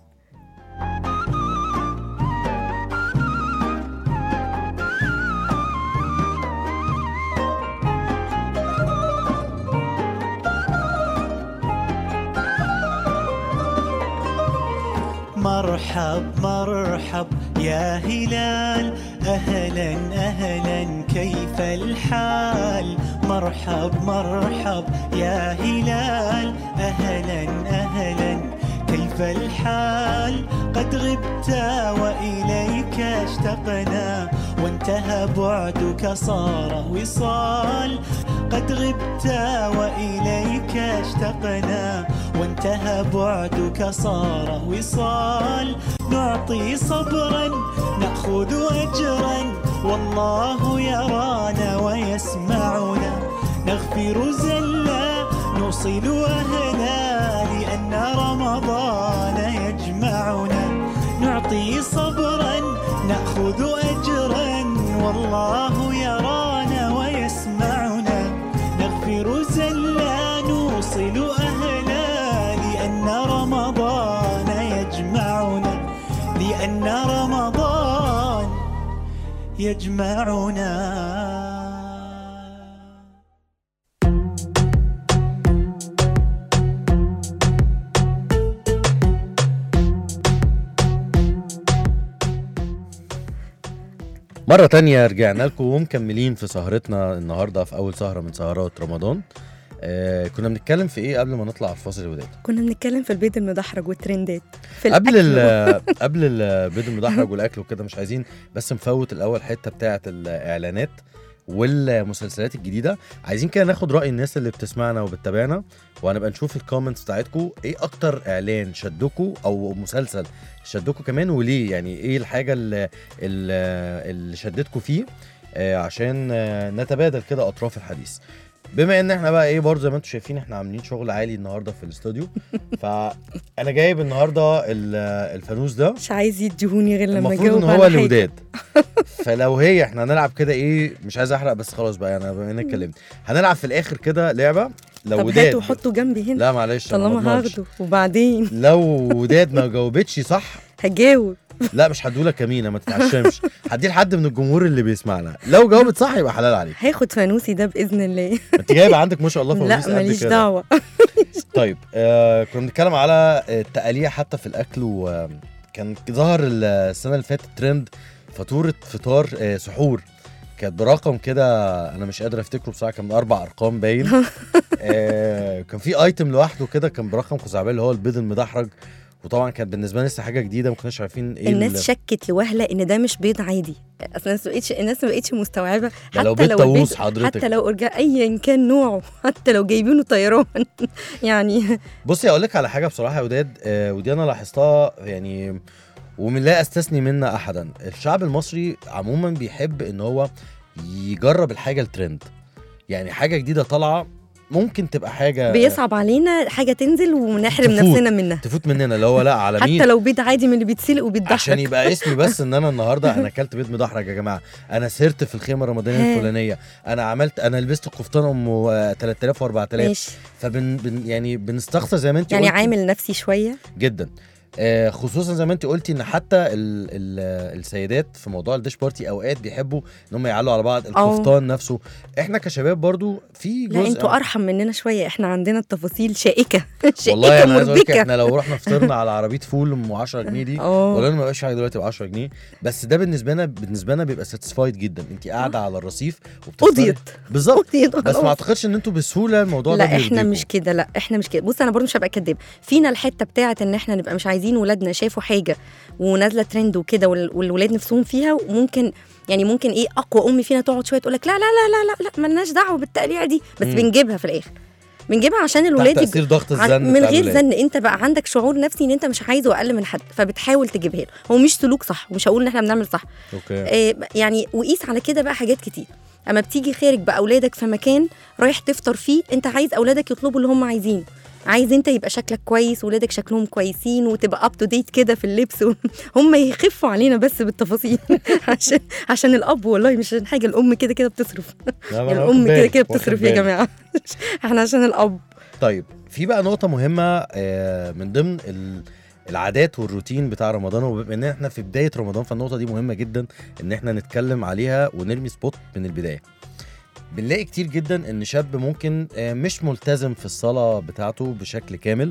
S5: مرحب مرحب يا هلال أهلا أهلا كيف الحال مرحب مرحب يا هلال أهلا أهلا كيف الحال قد غبت وإليك اشتقنا وانتهى بعدك صار وصال قد غبت وإليك اشتقنا وانتهى بعدك صار وصال نعطي صبرا نأخذ أجرا والله يرانا ويسمعنا نغفر زلا نوصل أهلا لأن رمضان يجمعنا نعطي صبرا نأخذ أجرا والله يرانا ويسمعنا نغفر زلا نوصل أهلا لأن رمضان يجمعنا لأن رمضان يجمعنا
S2: مرة تانية رجعنا لكم ومكملين في سهرتنا النهاردة في أول سهرة من سهرات رمضان آه كنا بنتكلم في إيه قبل ما نطلع الفاصل اللي وداد
S3: كنا بنتكلم في البيت المدحرج والترندات في
S2: قبل
S3: الأكل
S2: ال قبل البيض المدحرج والاكل وكده مش عايزين بس نفوت الاول حته بتاعه الاعلانات والمسلسلات الجديده عايزين كده ناخد راي الناس اللي بتسمعنا وبتتابعنا وهنبقى نشوف الكومنتس بتاعتكم ايه اكتر اعلان شدكوا او مسلسل شدكوا كمان وليه يعني ايه الحاجه اللي, اللي اللي شدتكوا فيه آه عشان آه نتبادل كده اطراف الحديث بما ان احنا بقى ايه برضه زي ما انتم شايفين احنا عاملين شغل عالي النهارده في الاستوديو فانا جايب النهارده ال- الفانوس ده
S3: مش عايز يديهوني غير لما
S2: المفروض
S3: اجاوب
S2: ان هو
S3: على حاجه
S2: لوداد فلو هي احنا هنلعب كده ايه مش عايز احرق بس خلاص بقى انا بما اني اتكلمت هنلعب في الاخر كده لعبه لو
S3: طب
S2: وداد
S3: هاته وحطه جنبي هنا
S2: لا معلش أنا ما
S3: طالما
S2: أضمنش.
S3: هاخده وبعدين
S2: لو وداد ما جاوبتش صح
S3: هجاوب
S2: لا مش هدولك كمينه ما تتعشمش هديه لحد من الجمهور اللي بيسمعنا لو جاوبت صح يبقى حلال عليك
S3: هاخد فانوسي ده باذن الله
S2: انت جايبه عندك ما شاء الله
S3: لا
S2: فوانيس قد
S3: ماليش
S2: كده.
S3: دعوه
S2: طيب آه كنا بنتكلم على آه، التقاليع حتى في الاكل وكان ظهر السنه اللي فاتت ترند فاتوره فطار آه سحور كانت برقم كده انا مش قادر افتكره بصراحه كان من اربع ارقام باين آه كان في ايتم لوحده كده كان برقم خزعبلي اللي هو البيض المدحرج وطبعا كانت بالنسبه لنا لسه حاجه جديده ما كناش عارفين ايه ال-
S3: الناس شكت لوهله ان ده مش بيض عادي اصل الناس ما بقتش الناس ما بقتش مستوعبه
S2: ده لو
S3: حتى
S2: بيض
S3: لو
S2: طاووس
S3: البيض
S2: حضرتك
S3: حتى لو ارجع ايا كان نوعه حتى لو جايبينه طيران يعني
S2: بصي اقول لك على حاجه بصراحه يا وداد آه ودي انا لاحظتها يعني ومن لا استثني منا احدا الشعب المصري عموما بيحب ان هو يجرب الحاجه الترند يعني حاجه جديده طالعه ممكن تبقى حاجه
S3: بيصعب علينا حاجه تنزل ونحرم
S2: تفوت.
S3: نفسنا منها
S2: تفوت مننا اللي هو لا على مين
S3: حتى لو بيض عادي من اللي بيتسلق وبيتضحك
S2: عشان يبقى اسمي بس ان انا النهارده انا اكلت بيض مدحرج يا جماعه انا سهرت في الخيمه الرمضانيه
S3: ها.
S2: الفلانيه انا عملت انا لبست القفطان ام آه، 3000 و4000
S3: ماشي
S2: فبن بن يعني بنستخسر زي ما انت
S3: يعني
S2: قلتي.
S3: عامل نفسي شويه
S2: جدا آه، خصوصا زي ما انت قلتي ان حتى ال ال السيدات في موضوع الديش بارتي اوقات بيحبوا ان هم يعلوا على بعض القفطان نفسه احنا كشباب برضو في جزء
S3: لا انتوا ارحم مننا شويه احنا عندنا التفاصيل شائكه شائكه
S2: والله انا عايز اقول لك
S3: مربكه
S2: احنا لو رحنا فطرنا على عربيه فول ام 10 جنيه دي
S3: اه
S2: ولا ما بقاش حاجه دلوقتي ب 10 جنيه بس ده بالنسبه لنا بالنسبه لنا بيبقى ساتيسفايد جدا انت قاعده على الرصيف وبتفطري
S3: قضيت
S2: بالظبط
S3: قضيت
S2: بس ما
S3: خلاص.
S2: اعتقدش ان انتوا بسهوله الموضوع ده
S3: لا احنا
S2: بيرضيكوا.
S3: مش كده لا احنا مش كده بص انا برضو مش هبقى كداب فينا الحته بتاعه ان احنا نبقى مش عايزين ولادنا شافوا حاجه ونازله ترند وكده وال- والولاد نفسهم فيها وممكن يعني ممكن ايه اقوى ام فينا تقعد شويه تقول لك لا لا لا لا لا لا ملناش دعوه بالتقليع دي بس
S2: مم.
S3: بنجيبها في الاخر بنجيبها عشان
S2: تحت
S3: الولاد يج-
S2: تاثير ضغط
S3: عن-
S2: الزن
S3: من
S2: بتاع
S3: غير
S2: الولاد.
S3: زن انت بقى عندك شعور نفسي ان انت مش عايزه اقل من حد فبتحاول تجيبها له هو مش سلوك صح ومش هقول ان احنا بنعمل صح
S2: اوكي
S3: آه، يعني وقيس على كده بقى حاجات كتير اما بتيجي خارج باولادك في مكان رايح تفطر فيه انت عايز اولادك يطلبوا اللي هم عايزينه عايز انت يبقى شكلك كويس ولادك شكلهم كويسين وتبقى اب تو ديت كده في اللبس و... هم يخفوا علينا بس بالتفاصيل عشان عشان الاب والله مش عشان حاجه الام كده كده بتصرف
S2: لا، ما أنا
S3: الام
S2: واخد
S3: كده
S2: بالي،
S3: كده
S2: واخد
S3: بتصرف يا
S2: بالي.
S3: جماعه احنا عشان الاب
S2: طيب في بقى نقطة مهمة آه، من ضمن ال- العادات والروتين بتاع رمضان وبما ان احنا في بداية رمضان فالنقطة دي مهمة جدا ان احنا نتكلم عليها ونرمي سبوت من البداية. بنلاقي كتير جدا ان شاب ممكن آه، مش ملتزم في الصلاة بتاعته بشكل كامل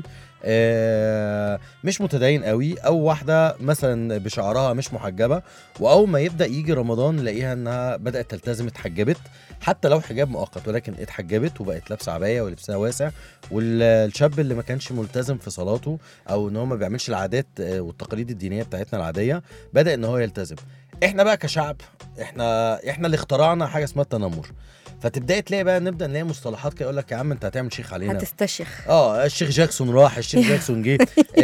S2: آه، مش متدين قوي او واحدة مثلا بشعرها مش محجبة واول ما يبدأ يجي رمضان نلاقيها انها بدأت تلتزم اتحجبت حتى لو حجاب مؤقت ولكن اتحجبت وبقت لابسه عبايه ولبسها واسع والشاب اللي ما كانش ملتزم في صلاته او ان هو ما بيعملش العادات آه، والتقاليد الدينيه بتاعتنا العاديه بدا ان هو يلتزم احنا بقى كشعب احنا احنا اللي اخترعنا حاجه اسمها التنمر فتبداي تلاقي بقى نبدا نلاقي مصطلحات كده يقول لك يا عم انت هتعمل شيخ علينا
S3: هتستشيخ
S2: اه الشيخ جاكسون راح الشيخ جاكسون جه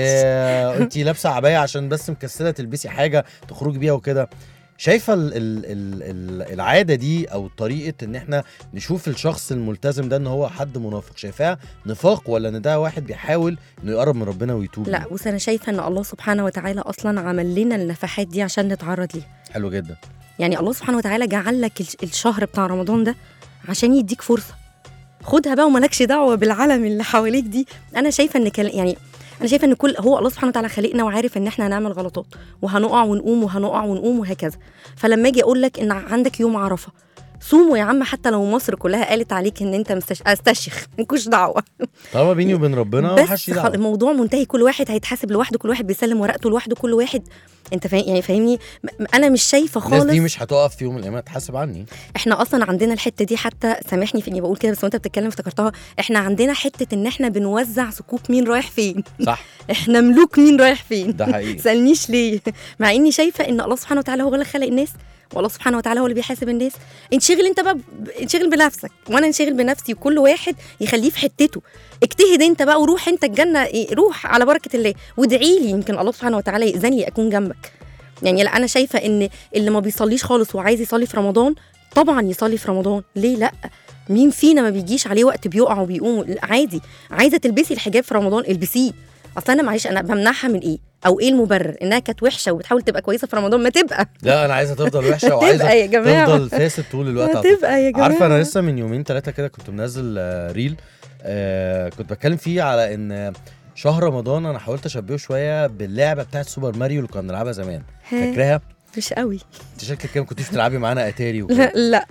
S2: آه انت لابسه عبايه عشان بس مكسله تلبسي حاجه تخرجي بيها وكده شايفه ال ال ال ال العاده دي او طريقه ان احنا نشوف الشخص الملتزم ده ان هو حد منافق شايفاه نفاق ولا ان ده واحد بيحاول انه يقرب من ربنا ويتوب
S3: لا بص انا شايفه ان الله سبحانه وتعالى اصلا عمل لنا النفحات دي عشان نتعرض ليها
S2: حلو جدا
S3: يعني الله سبحانه وتعالى جعل لك الش- الشهر بتاع رمضان ده عشان يديك فرصه خدها بقى ومالكش دعوه بالعالم اللي حواليك دي انا شايفه ان كل يعني انا شايفه ان كل هو الله سبحانه وتعالى خلقنا وعارف ان احنا هنعمل غلطات وهنقع ونقوم وهنقع ونقوم وهكذا فلما اجي اقول لك ان عندك يوم عرفه صوموا يا عم حتى لو مصر كلها قالت عليك ان انت مستش... استشيخ مالكوش دعوه
S2: طالما بيني وبين ربنا
S3: بس
S2: محدش ليه
S3: خل...
S2: دعوة.
S3: الموضوع منتهي كل واحد هيتحاسب لوحده كل واحد بيسلم ورقته لوحده كل واحد انت فاهم يعني فاهمني م- م- انا مش شايفه
S2: الناس
S3: خالص
S2: دي مش هتقف في يوم من الايام تحاسب عني
S3: احنا اصلا عندنا الحته دي حتى سامحني في اني بقول كده بس وانت بتتكلم افتكرتها احنا عندنا حته ان احنا بنوزع صكوك مين رايح فين
S2: صح
S3: احنا ملوك مين رايح فين
S2: ده حقيقي
S3: تسالنيش ليه مع اني شايفه ان الله سبحانه وتعالى هو اللي خلق الناس والله سبحانه وتعالى هو اللي بيحاسب الناس انشغل انت بقى ب- انشغل بنفسك وانا انشغل بنفسي وكل واحد يخليه في حتته اجتهد انت بقى وروح انت الجنه إيه، روح على بركه الله وادعي لي يمكن الله سبحانه وتعالى يأذن لي اكون جنبك يعني لا انا شايفه ان اللي ما بيصليش خالص وعايز يصلي في رمضان طبعا يصلي في رمضان ليه لا مين فينا ما بيجيش عليه وقت بيقع وبيقوم لا، عادي عايزه تلبسي الحجاب في رمضان البسيه اصل انا معلش انا بمنعها من ايه او ايه المبرر انها كانت وحشه وبتحاول تبقى كويسه في رمضان ما تبقى
S2: لا انا عايزه تفضل وحشه
S3: تبقى
S2: وعايزه
S3: يا جماعه
S2: تفضل فاسد طول الوقت
S3: ما
S2: على طول.
S3: تبقى يا جماعه
S2: عارفه انا لسه من يومين ثلاثه كده كنت منزل آه، ريل آه كنت بتكلم فيه على ان شهر رمضان انا حاولت اشبهه شويه باللعبه بتاعت سوبر ماريو اللي كنا بنلعبها زمان
S3: ها،
S2: فاكراها
S3: مش قوي
S2: انت شكلك كده ما كنتيش بتلعبي معانا اتاري وكده
S3: لا لا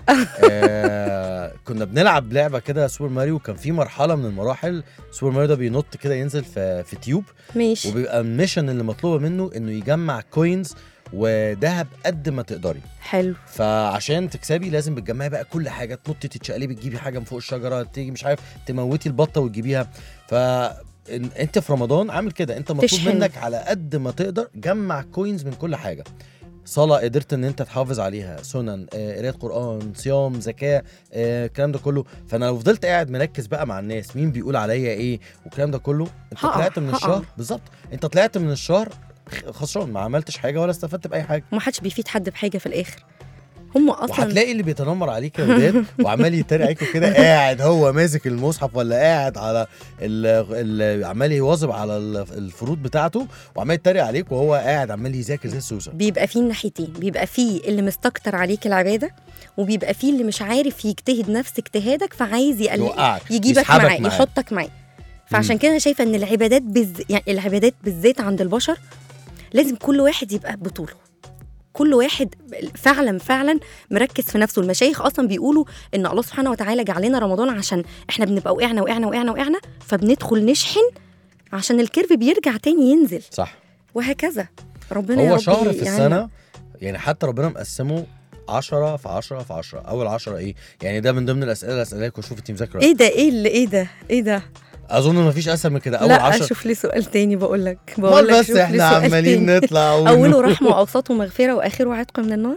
S2: آه كنا بنلعب لعبه كده سوبر ماريو كان في مرحله من المراحل سوبر ماريو ده بينط كده ينزل في في تيوب
S3: ماشي
S2: وبيبقى الميشن اللي مطلوبه منه انه يجمع كوينز وذهب قد ما تقدري
S3: حلو
S2: فعشان تكسبي لازم بتجمعي بقى كل حاجه تنطي تتشقلبي تجيبي حاجه من فوق الشجره تيجي مش عارف تموتي البطه وتجيبيها ف إن- انت في رمضان عامل كده انت مطلوب
S3: تشحن.
S2: منك على قد ما تقدر جمع كوينز من كل حاجه صلاة قدرت ان انت تحافظ عليها سنن آه، قرايه قران صيام زكاه آه، الكلام ده كله فانا لو فضلت قاعد مركز بقى مع الناس مين بيقول عليا ايه والكلام ده كله انت
S3: هقع،
S2: طلعت من
S3: هقع.
S2: الشهر بالظبط انت طلعت من الشهر خ- خسران ما عملتش حاجه ولا استفدت باي حاجه
S3: ومحدش بيفيد حد بحاجه في الاخر هم اصلا
S2: وهتلاقي اللي بيتنمر عليك يا ولاد وعمال يتريق عليك كده قاعد هو ماسك المصحف ولا قاعد على ال ال عمال يواظب على ال- الفروض بتاعته وعمال يتريق عليك وهو قاعد عمال يذاكر زي السوسه
S3: بيبقى فيه الناحيتين بيبقى فيه اللي مستكتر عليك العباده وبيبقى فيه اللي مش عارف يجتهد نفس اجتهادك فعايز يقل...
S2: يوقعك
S3: يجيبك
S2: يسحبك
S3: معاه
S2: معاه.
S3: يحطك معاه فعشان كده انا شايفه ان العبادات بز... يعني العبادات بالذات عند البشر لازم كل واحد يبقى بطوله كل واحد فعلا فعلا مركز في نفسه المشايخ اصلا بيقولوا ان الله سبحانه وتعالى جعل لنا رمضان عشان احنا بنبقى وقعنا وقعنا وقعنا وقعنا فبندخل نشحن عشان الكيرف بيرجع تاني ينزل
S2: صح
S3: وهكذا ربنا يا
S2: هو
S3: رب
S2: شهر في
S3: يعني
S2: السنه يعني حتى ربنا مقسمه 10 في 10 في 10 اول 10 ايه يعني ده من ضمن الاسئله اللي اسالها لك واشوف انت مذاكره
S3: ايه ده ايه اللي ايه ده ايه ده
S2: اظن ما فيش اسهل من كده اول
S3: لا
S2: 10
S3: اشوف لي سؤال تاني بقول لك بقول
S2: امال
S3: لك
S2: بس
S3: شوف لي
S2: احنا
S3: سؤال
S2: عمالين
S3: تاني.
S2: نطلع ون-
S3: اوله رحمه واوسطه مغفره واخره عتق من النار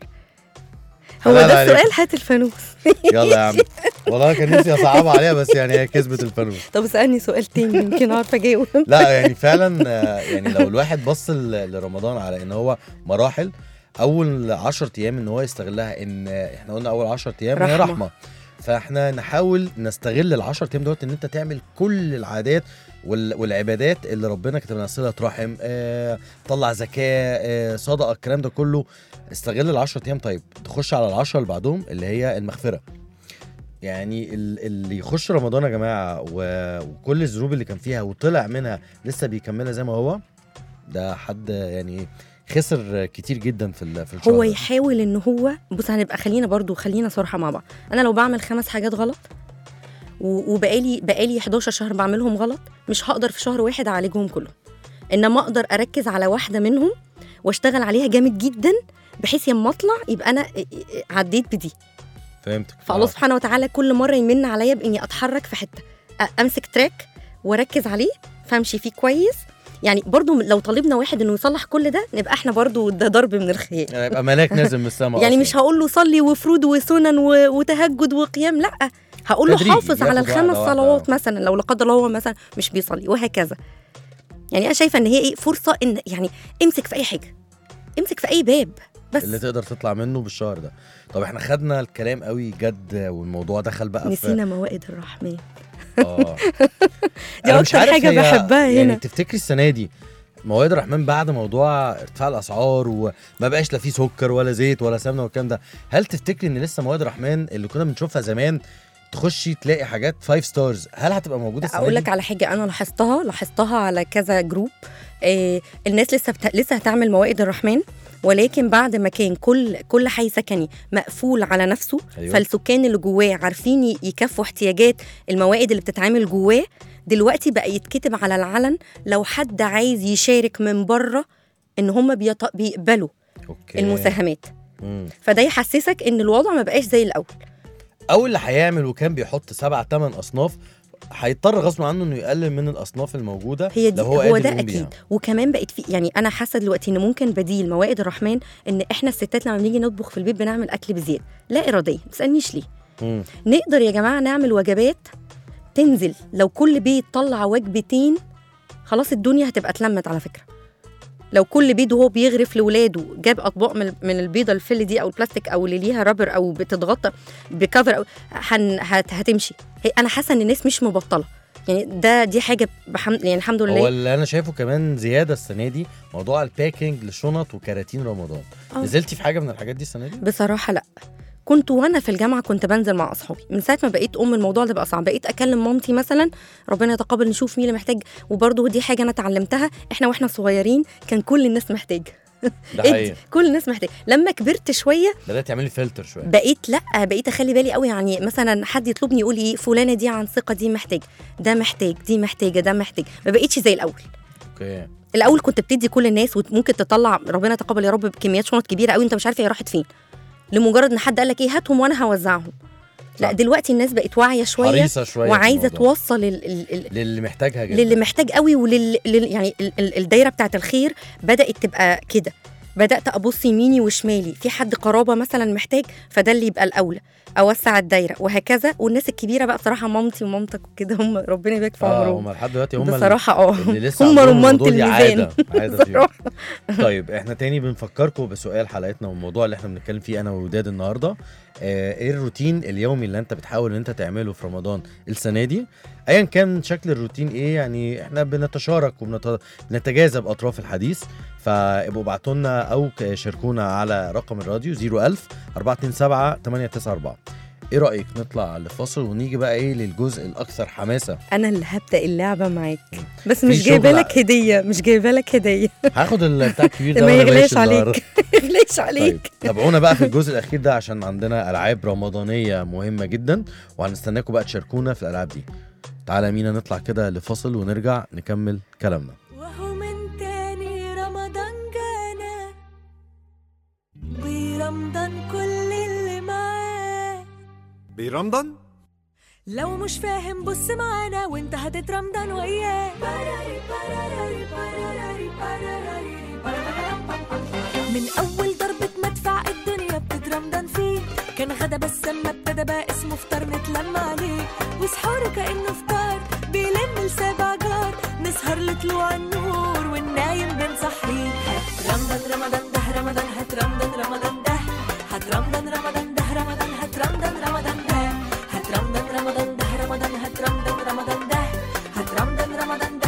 S3: هو
S2: حلال
S3: ده
S2: عليك.
S3: السؤال هات الفانوس
S2: يلا يا عم والله كان نفسي اصعبها عليها بس يعني هي كسبت الفانوس
S3: طب اسالني سؤال تاني يمكن اعرف اجاوب
S2: لا يعني فعلا آه، يعني لو الواحد بص ل- لرمضان على ان هو مراحل اول 10 ايام ان هو يستغلها ان آه، احنا قلنا اول 10 ايام هي
S3: رحمة.
S2: رحمه فاحنا نحاول نستغل ال 10 ايام دوت ان انت تعمل كل العادات وال- والعبادات اللي ربنا كتب لنا صله رحم آه، طلع زكاه آه، صدقه الكلام ده كله استغل العشرة ايام طيب تخش على العشرة اللي بعدهم اللي هي المغفره يعني ال- اللي يخش رمضان يا جماعه و- وكل الذنوب اللي كان فيها وطلع منها لسه بيكملها زي ما هو ده حد يعني خسر كتير جدا في ال- في الشهر
S3: هو
S2: ده.
S3: يحاول ان هو بص هنبقى خلينا برضو خلينا صراحه مع بعض انا لو بعمل خمس حاجات غلط و- وبقالي بقالي 11 شهر بعملهم غلط مش هقدر في شهر واحد اعالجهم كلهم انما اقدر اركز على واحده منهم واشتغل عليها جامد جدا بحيث لما اطلع يبقى انا عديت بدي
S2: فهمتك
S3: فالله
S2: آه.
S3: سبحانه وتعالى كل مره يمن عليا باني اتحرك في حته أ- امسك تراك واركز عليه فامشي فيه كويس يعني برضو لو طالبنا واحد انه يصلح كل ده نبقى احنا برضو ده ضرب من الخيال
S2: يعني يبقى ملاك نازل من السماء
S3: يعني
S2: أصلاً.
S3: مش هقول له صلي وفروض وسنن و- وتهجد وقيام لا هقول له
S2: تدريجي،
S3: حافظ على
S2: ياخد واحدة
S3: الخمس
S2: واحدة.
S3: صلوات مثلا لو لا قدر الله هو مثلا مش بيصلي وهكذا يعني انا شايفه ان هي ايه فرصه ان يعني امسك في اي حاجه امسك في اي باب بس
S2: اللي تقدر تطلع منه بالشهر ده طب احنا خدنا الكلام قوي جد والموضوع دخل بقى
S3: نسينا موائد الرحمن
S2: في اه
S3: دي
S2: أنا مش
S3: أكتر
S2: عارف
S3: حاجة
S2: هي-
S3: بحبها
S2: يعني
S3: هنا.
S2: تفتكري السنه دي مواد الرحمن بعد موضوع ارتفاع الاسعار وما بقاش لا فيه سكر ولا زيت ولا سمنه والكلام ده هل تفتكري ان لسه مواد الرحمن اللي كنا بنشوفها زمان تخشي تلاقي حاجات 5 ستارز هل هتبقى موجوده السنه
S3: اقول
S2: دي؟
S3: لك على حاجه انا لاحظتها لاحظتها على كذا جروب آه الناس لسه بت... لسه هتعمل موائد الرحمن ولكن بعد ما كان كل كل حي سكني مقفول على نفسه
S2: أيوة.
S3: أيوة. فالسكان اللي جواه عارفين ي- يكفوا احتياجات الموائد اللي بتتعمل جواه دلوقتي بقى يتكتب على العلن لو حد عايز يشارك من بره ان هم بيط... بيقبلوا
S2: اوكي
S3: المساهمات
S2: مم.
S3: فده يحسسك ان الوضع ما بقاش زي الاول
S2: او اللي هيعمل وكان بيحط سبع ثمان اصناف هيضطر غصب عنه انه يقلل من الاصناف الموجوده
S3: هي دي
S2: لو
S3: هو,
S2: هو, قادر
S3: ده
S2: يقوم
S3: اكيد
S2: بيها.
S3: وكمان بقت في يعني انا حاسه دلوقتي ان ممكن بديل موائد الرحمن ان احنا الستات لما بنيجي نطبخ في البيت بنعمل اكل بزياده لا اراديه ما تسالنيش ليه
S2: مم.
S3: نقدر يا جماعه نعمل وجبات تنزل لو كل بيت طلع وجبتين خلاص الدنيا هتبقى اتلمت على فكره لو كل بيت وهو بيغرف لاولاده جاب اطباق من من البيضه الفل دي او البلاستيك او اللي ليها رابر او بتتغطى بكفر أو هن هت هتمشي هي انا حاسه ان الناس مش مبطله يعني ده دي حاجه بحمد يعني الحمد لله
S2: هو اللي انا شايفه كمان زياده السنه دي موضوع الباكينج لشنط وكراتين رمضان
S3: آه.
S2: نزلتي في حاجه من الحاجات دي السنه دي
S3: بصراحه لا كنت وانا في الجامعه كنت بنزل مع اصحابي من ساعه ما بقيت ام الموضوع ده بقى صعب بقيت اكلم مامتي مثلا ربنا يتقبل نشوف مين اللي محتاج وبرضه دي حاجه انا اتعلمتها احنا واحنا صغيرين كان كل الناس محتاجه
S2: ده
S3: ادي
S2: حقيقي
S3: كل الناس محتاجه لما كبرت شويه
S2: بدات تعملي فلتر شويه
S3: بقيت لا بقيت اخلي بالي قوي يعني مثلا حد يطلبني يقول ايه فلانه دي عن ثقه دي محتاج ده محتاج دي محتاجه ده محتاج ما بقيتش زي الاول
S2: اوكي
S3: الاول كنت بتدي كل الناس وممكن تطلع ربنا يتقبل يا رب بكميات شنط كبيره قوي انت مش عارفه هي راحت فين لمجرد ان حد قال لك ايه هاتهم وانا هوزعهم لا
S2: صح.
S3: دلوقتي الناس بقت واعيه شويه
S2: حريصه شويه في
S3: وعايزه
S2: الموضوع.
S3: توصل ال ال ال
S2: للي محتاجها جدا
S3: للي محتاج قوي ولل لل- يعني ال- ال- الدايره بتاعت الخير بدات تبقى كده بدات ابص يميني وشمالي في حد قرابه مثلا محتاج فده اللي يبقى الاولى اوسع الدايره وهكذا والناس الكبيره بقى بصراحه مامتي ومامتك وكده هم ربنا يبارك في
S2: اه
S3: عمرهم
S2: هم لحد دلوقتي هم
S3: بصراحه اه
S2: اللي لسه
S3: هم
S2: عندهم
S3: رمانه
S2: الموضوع دي
S3: الميزان
S2: عاده عاده فيهم
S3: بصراحة.
S2: طيب احنا تاني بنفكركم بسؤال حلقتنا والموضوع اللي احنا بنتكلم فيه انا ووداد النهارده آه، ايه الروتين اليومي اللي انت بتحاول ان انت تعمله في رمضان السنه دي ايا كان شكل الروتين ايه يعني احنا بنتشارك وبنتجاذب اطراف الحديث فابقوا ابعتوا لنا او ك- شاركونا على رقم الراديو 01000 427 894 ايه رايك نطلع لفاصل ونيجي بقى ايه للجزء الاكثر حماسه
S3: انا اللي هبدا اللعبه معاك بس
S2: في
S3: مش جايبه
S2: شغل
S3: لك هديه مش جايبه لك هديه
S2: هاخد البتاع الكبير ده
S3: ما
S2: وأنا
S3: يغلاش
S2: ماشي النهاردة.
S3: عليك ما يغلاش
S2: طيب
S3: عليك
S2: تابعونا بقى في الجزء الاخير ده عشان عندنا العاب رمضانيه مهمه جدا وهنستناكم بقى تشاركونا في الالعاب دي تعالى مينا نطلع كده لفاصل ونرجع نكمل كلامنا
S6: وهو من تاني رمضان جانا برمضان كل اللي معاه
S7: برمضان
S6: لو مش فاهم بص معانا وانت هتترمضان وياه من اول ضربة مدفع الدنيا بتترمضان فيه كان غدا بس اما ابتدى بقى اسمه فطار نتلم عليه وسحوره كانه فطار بيلم لسبع جار نسهر لطلوع النور والنايم بنصحيه رمضان رمضان ده رمضان هات رمضان رمضان ده هات رمضان رمضان ده رمضان هات رمضان رمضان ده هات رمضان رمضان ده رمضان هات رمضان رمضان ده هات رمضان رمضان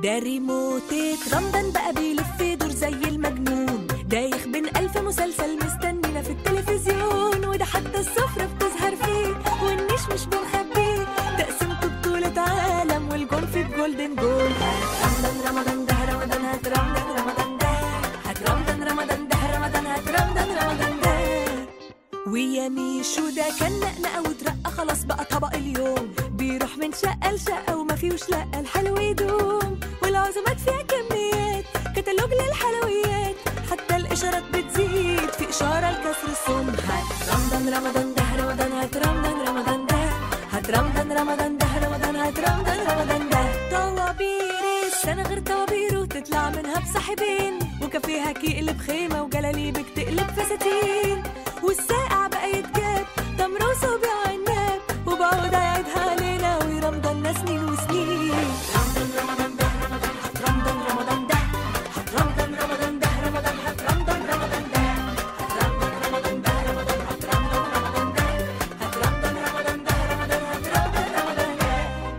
S6: ده ريموتة رمضان بقى بيلف يدور زي المجنون دايخ بين ألف مسلسل مستنينا في التلفزيون وده حتى السفرة بتظهر فيه والنيش مش بنخبيه تقسيمته بطولة عالم والجون في الجولدن جول رمضان رمضان ده رمضان هات رمضان رمضان ده هات رمضان رمضان ده رمضان هات رمضان رمضان ده ويا ميشو ده كان نقنقة وترقى خلاص بقى طبق اليوم بيروح من شقة لشقة وما فيهوش لقة الحلو يدوم والعزومات فيها كميات كتالوج للحلويات حتى الإشارات بتزيد في إشارة لكسر الصوم هات رمضان رمضان ده رمضان هات رمضان رمضان ده هات رمضان رمضان ده رمضان هات رمضان رمضان ده طوابير السنة غير طوابير تطلع منها بصاحبين وكافيها كيقلب خيمة وجلاليبك تقلب فساتين والساقع بقى يتجاب تمر وصوبيا عناب وبعود يعيدها علينا ورمضان سنين وسنين رمضان رمضان ده رمضان هات رمضان رمضان ده هات رمضان رمضان ده رمضان هات رمضان رمضان ده هات رمضان رمضان ده رمضان هات رمضان رمضان ده هات رمضان رمضان ده رمضان هات رمضان رمضان ده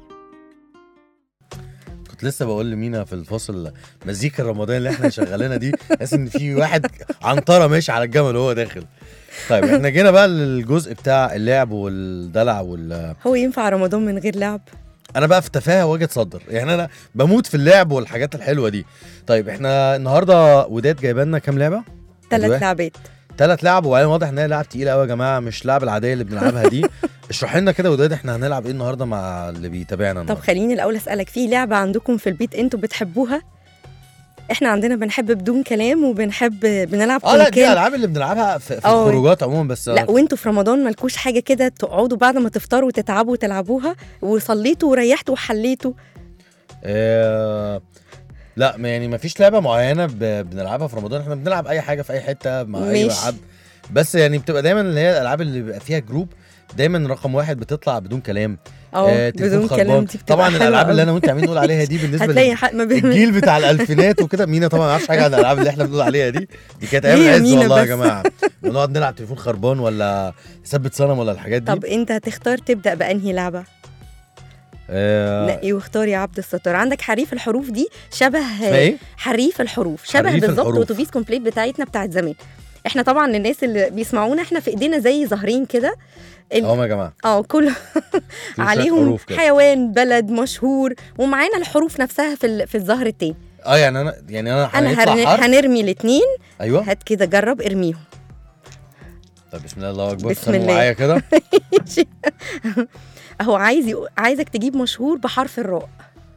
S2: كنت لسه بقول لمينا في الفاصل مزيكا رمضان اللي احنا شغالينها دي تحس ان في واحد عنطره ماشي على الجمل وهو داخل طيب احنا جينا بقى للجزء بتاع اللعب والدلع وال
S3: هو ينفع رمضان من غير لعب
S2: انا بقى في تفاهه وجهه صدر يعني انا بموت في اللعب والحاجات الحلوه دي طيب احنا النهارده وداد جايبه لنا كام لعبه
S3: ثلاث
S2: واحد.
S3: لعبات
S2: ثلاث لعب وبعدين واضح ان هي لعب تقيله قوي يا جماعه مش اللعب العاديه اللي بنلعبها دي اشرح لنا كده وداد احنا هنلعب ايه النهارده مع اللي بيتابعنا
S3: طب
S2: النهارده
S3: خليني الاول اسالك في لعبه عندكم في البيت انتوا بتحبوها احنا عندنا بنحب بدون كلام وبنحب بنلعب
S2: اه لا دي
S3: كونكان.
S2: الالعاب اللي بنلعبها في, في
S3: اه.
S2: الخروجات عموما بس
S3: لا وانتوا في رمضان مالكوش حاجه كده تقعدوا بعد ما تفطروا وتتعبوا وتلعبوها وصليتوا وريحتوا وحليتوا
S2: آه لا ما يعني ما فيش لعبه معينه ب- بنلعبها في رمضان احنا بنلعب اي حاجه في اي حته مع اي
S3: ماشي.
S2: حد بس يعني بتبقى دايما اللي هي الالعاب اللي بيبقى فيها جروب دايما رقم واحد بتطلع بدون كلام
S3: اه
S2: تليفون
S3: بدون
S2: خربان.
S3: كلام دي بتبقى
S2: طبعا
S3: حلوة
S2: الالعاب اللي
S3: أوي.
S2: انا وانت عاملين نقول عليها دي بالنسبه
S3: هتلاقي
S2: لل-
S3: حق ما بين
S2: الجيل بتاع الالفينات وكده مينا طبعا ما يعرفش حاجه عن الالعاب اللي احنا بنقول عليها دي دي كانت ايام
S3: ليه يا
S2: العز
S3: مينا
S2: والله يا
S3: بس؟
S2: جماعه ونقعد نلعب تليفون خربان ولا ثبت صنم ولا الحاجات دي
S3: طب انت هتختار تبدا بانهي لعبه
S2: آه
S3: نقي واختار يا عبد الستار عندك حريف الحروف دي شبه
S2: اسمها ايه؟
S3: حريف الحروف شبه
S2: حريف
S3: بالظبط
S2: الحروف.
S3: اتوبيس كومبليت بتاعتنا بتاعت زمان احنا طبعا للناس اللي بيسمعونا احنا في ايدينا زي ظاهرين كده ال-
S2: اهو يا جماعه
S3: اه كل
S2: شوية
S3: عليهم
S2: حروف كده.
S3: حيوان بلد مشهور ومعانا الحروف نفسها في ال- في الظهر التاني
S2: اه يعني انا يعني انا
S3: انا
S2: هنطلع
S3: هرن-
S2: حرف
S3: هنرمي الاثنين
S2: ايوه
S3: هات كده جرب ارميهم
S2: طب بسم الله الله اكبر
S3: بسم
S2: استنوا
S3: الله.
S2: معايا كده
S3: اهو عايز يقو- عايزك تجيب مشهور بحرف الراء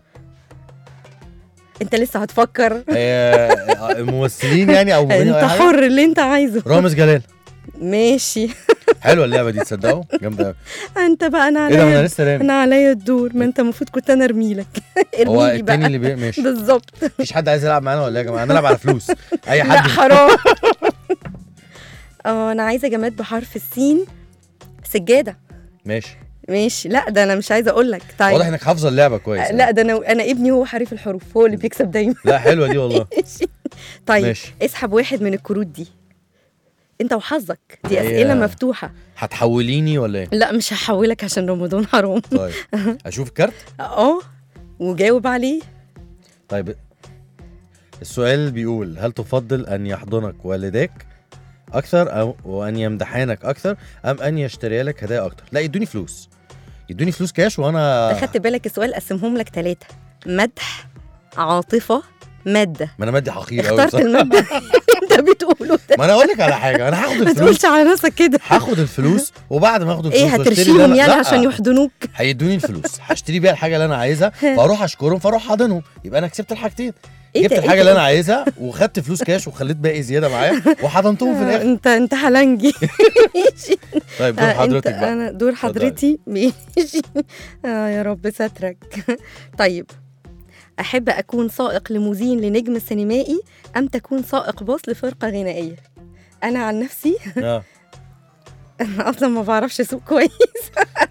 S3: انت لسه هتفكر
S2: آه، ممثلين يعني او مغنيين أو
S3: انت
S2: أي حاجة؟
S3: حر اللي انت عايزه
S2: رامز جلال
S3: ماشي
S2: حلوه اللعبه دي تصدقوا جامده أوي.
S3: انت بقى انا
S2: ايه ده ما انا
S3: عليا
S2: لسه رامي
S3: انا عليا الدور ما انت المفروض كنت انا ارمي لك
S2: هو
S3: ارمي لي
S2: التاني
S3: بقى
S2: اللي بي... ماشي
S3: بالظبط
S2: مفيش حد عايز يلعب معانا ولا ايه يا جماعه نلعب على فلوس اي
S3: لا
S2: حد
S3: حرام اه انا عايزه جماد بحرف السين سجاده
S2: ماشي
S3: ماشي لا ده انا مش عايزه اقول لك طيب
S2: واضح انك حافظه اللعبه كويس
S3: لا ده انا انا ابني هو حريف الحروف هو اللي بيكسب دايما
S2: لا حلوه دي والله
S3: ماشي طيب
S2: ماشي.
S3: اسحب واحد من الكروت دي انت وحظك دي
S2: هي-
S3: اسئله مفتوحه
S2: هتحوليني ولا ايه
S3: لا مش هحولك عشان رمضان حرام
S2: طيب اشوف كارت
S3: اه وجاوب عليه
S2: طيب السؤال بيقول هل تفضل ان يحضنك والداك اكثر او وان يمدحانك اكثر ام ان يشتري لك هدايا اكثر لا يدوني فلوس يدوني فلوس كاش وانا
S3: اخدت بالك السؤال قسمهم لك ثلاثه مدح عاطفه ماده
S2: ما انا مادي حقير قوي
S3: اخترت الماده انت بتقوله ده
S2: ما انا اقول لك على حاجه انا هاخد
S3: ما
S2: الفلوس
S3: تقولش على نفسك كده
S2: هاخد الفلوس وبعد ما اخد الفلوس
S3: ايه
S2: واشتري اللي
S3: هترشيهم
S2: أنا-
S3: يعني
S2: لا،
S3: عشان يحضنوك
S2: هيدوني الفلوس هشتري بيها الحاجه اللي انا عايزها فاروح اشكرهم فاروح حاضنهم يبقى انا كسبت الحاجتين
S3: ايه
S2: جبت
S3: ده؟
S2: الحاجه
S3: إيه
S2: اللي
S3: ده؟
S2: انا عايزها وخدت فلوس كاش وخليت باقي زياده معايا وحضنتهم في
S3: آه،
S2: الاخر
S3: انت انت هلنجي ماشي
S2: طيب دور
S3: آه،
S2: حضرتك
S3: انت
S2: بقى
S3: انا دور حضرتي ماشي اه يا رب سترك طيب احب اكون سائق ليموزين لنجم سينمائي ام تكون سائق باص لفرقه غنائيه انا عن نفسي
S2: آه.
S3: انا اصلا ما بعرفش اسوق كويس